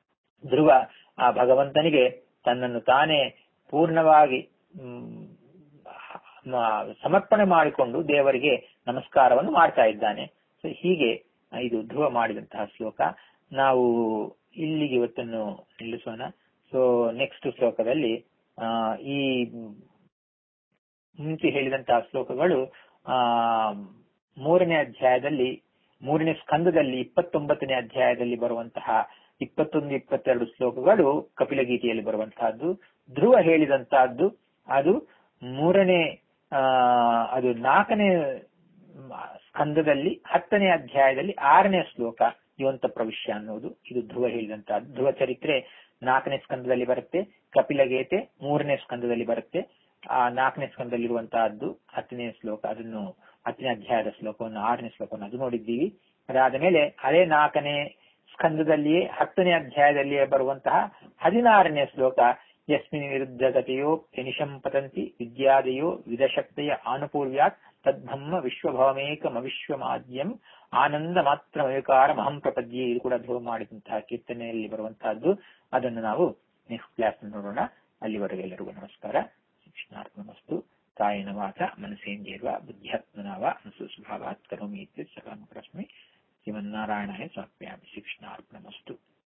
ಧ್ರುವ ಆ ಭಗವಂತನಿಗೆ ತನ್ನನ್ನು ತಾನೇ ಪೂರ್ಣವಾಗಿ ಮ್, ಮ- ಸಮರ್ಪಣೆ ಮಾಡಿಕೊಂಡು ದೇವರಿಗೆ ನಮಸ್ಕಾರವನ್ನು ಮಾಡ್ತಾ ಇದ್ದಾನೆ ಸೊ ಹೀಗೆ ಇದು ಧ್ರುವ ಮಾಡಿದಂತಹ ಶ್ಲೋಕ ನಾವು ಇಲ್ಲಿಗೆ ಇವತ್ತನ್ನು ನಿಲ್ಲಿಸೋಣ ಸೊ ನೆಕ್ಸ್ಟ್ ಶ್ಲೋಕದಲ್ಲಿ ಆ ಈ ಮುಂಚೆ ಹೇಳಿದಂತಹ ಶ್ಲೋಕಗಳು ಆ ಮೂರನೇ ಅಧ್ಯಾಯದಲ್ಲಿ ಮೂರನೇ ಸ್ಕಂದದಲ್ಲಿ ಇಪ್ಪತ್ತೊಂಬತ್ತನೇ ಅಧ್ಯಾಯದಲ್ಲಿ ಬರುವಂತಹ ಇಪ್ಪತ್ತೊಂದು ಇಪ್ಪತ್ತೆರಡು ಶ್ಲೋಕಗಳು ಕಪಿಲಗೀತೆಯಲ್ಲಿ ಬರುವಂತಹದ್ದು ಧ್ರುವ ಹೇಳಿದಂತಹದ್ದು ಅದು ಮೂರನೇ ಆ ಅದು ನಾಲ್ಕನೇ ಸ್ಕಂದದಲ್ಲಿ ಹತ್ತನೇ ಅಧ್ಯಾಯದಲ್ಲಿ ಆರನೇ ಶ್ಲೋಕ ಇವಂತ ಪ್ರವಿಶ್ಯ ಅನ್ನೋದು ಇದು ಧ್ರುವ ಹೇಳಿದಂತಹದ್ದು ಧ್ರುವ ಚರಿತ್ರೆ ನಾಲ್ಕನೇ ಸ್ಕಂದದಲ್ಲಿ ಬರುತ್ತೆ ಕಪಿಲಗೀತೆ ಮೂರನೇ ಸ್ಕಂದದಲ್ಲಿ ಬರುತ್ತೆ ಆ ನಾಲ್ಕನೇ ಸ್ಕಂದದಲ್ಲಿರುವಂತಹದ್ದು ಹತ್ತನೇ ಶ್ಲೋಕ ಅದನ್ನು ಹತ್ತನೇ ಅಧ್ಯಾಯದ ಶ್ಲೋಕವನ್ನು ಆರನೇ ಶ್ಲೋಕವನ್ನು ಅದು ನೋಡಿದ್ದೀವಿ ಅದಾದ ಮೇಲೆ ಅದೇ ನಾಲ್ಕನೇ ಸ್ಕಂದದಲ್ಲಿಯೇ ಹತ್ತನೇ ಅಧ್ಯಾಯದಲ್ಲಿಯೇ ಬರುವಂತಹ ಹದಿನಾರನೇ ಶ್ಲೋಕ ಯಸ್ಮಿನ್ ವಿರುದ್ಧ ಗತೆಯೋ ನಿಶಂ ಪತಂತಿ ವಿದ್ಯಾದಯೋ ವಿಧಶಕ್ತಯ ಆನುಪೂರ್ವ್ಯಾತ್ ತದ್ಬ್ರಹ್ಮ ವಿಶ್ವಭವಮೇಕಮವಿಶ್ವಮಾದ್ಯಂ ಆನಂದ ಮಾತ್ರ ವಿಕಾರ ಮಹಂ ಪ್ರಪದ್ಯೆ ಇದು ಕೂಡ ಧ್ರುವ ಮಾಡಿದಂತಹ ಕೀರ್ತನೆಯಲ್ಲಿ ಬರುವಂತಹದ್ದು ಅದನ್ನು ನಾವು ನೆಕ್ಸ್ಟ್ ಕ್ಲಾಸ್ ನೋಡೋಣ ಅಲ್ಲಿವರೆಗೆ ಎಲ್ಲರಿಗೂ ನಮಸ್ಕಾರ ಶಿಕ್ಷಣಾರ್ಪಣಮಸ್ತು ಕಾಯನ ವಾಚ ಮನಸೇಂದ್ರಿಯರ್ವ ಬುದ್ಧ್ಯಾತ್ಮನ ವಾ ಅನುಸುಸ್ವಭಾವಾತ್ ಕರೋಮಿ ಇತ್ಯುತ್ ಸಕಲಂ ಪ್ರಶ್ನೆ ಶ್ರೀಮನ್ನಾರಾಯಣಾಯ ಸಮರ್ಪಯಾಮಿ ಶಿಕ್ಷಣಾರ್ಪಣಮಸ್ತು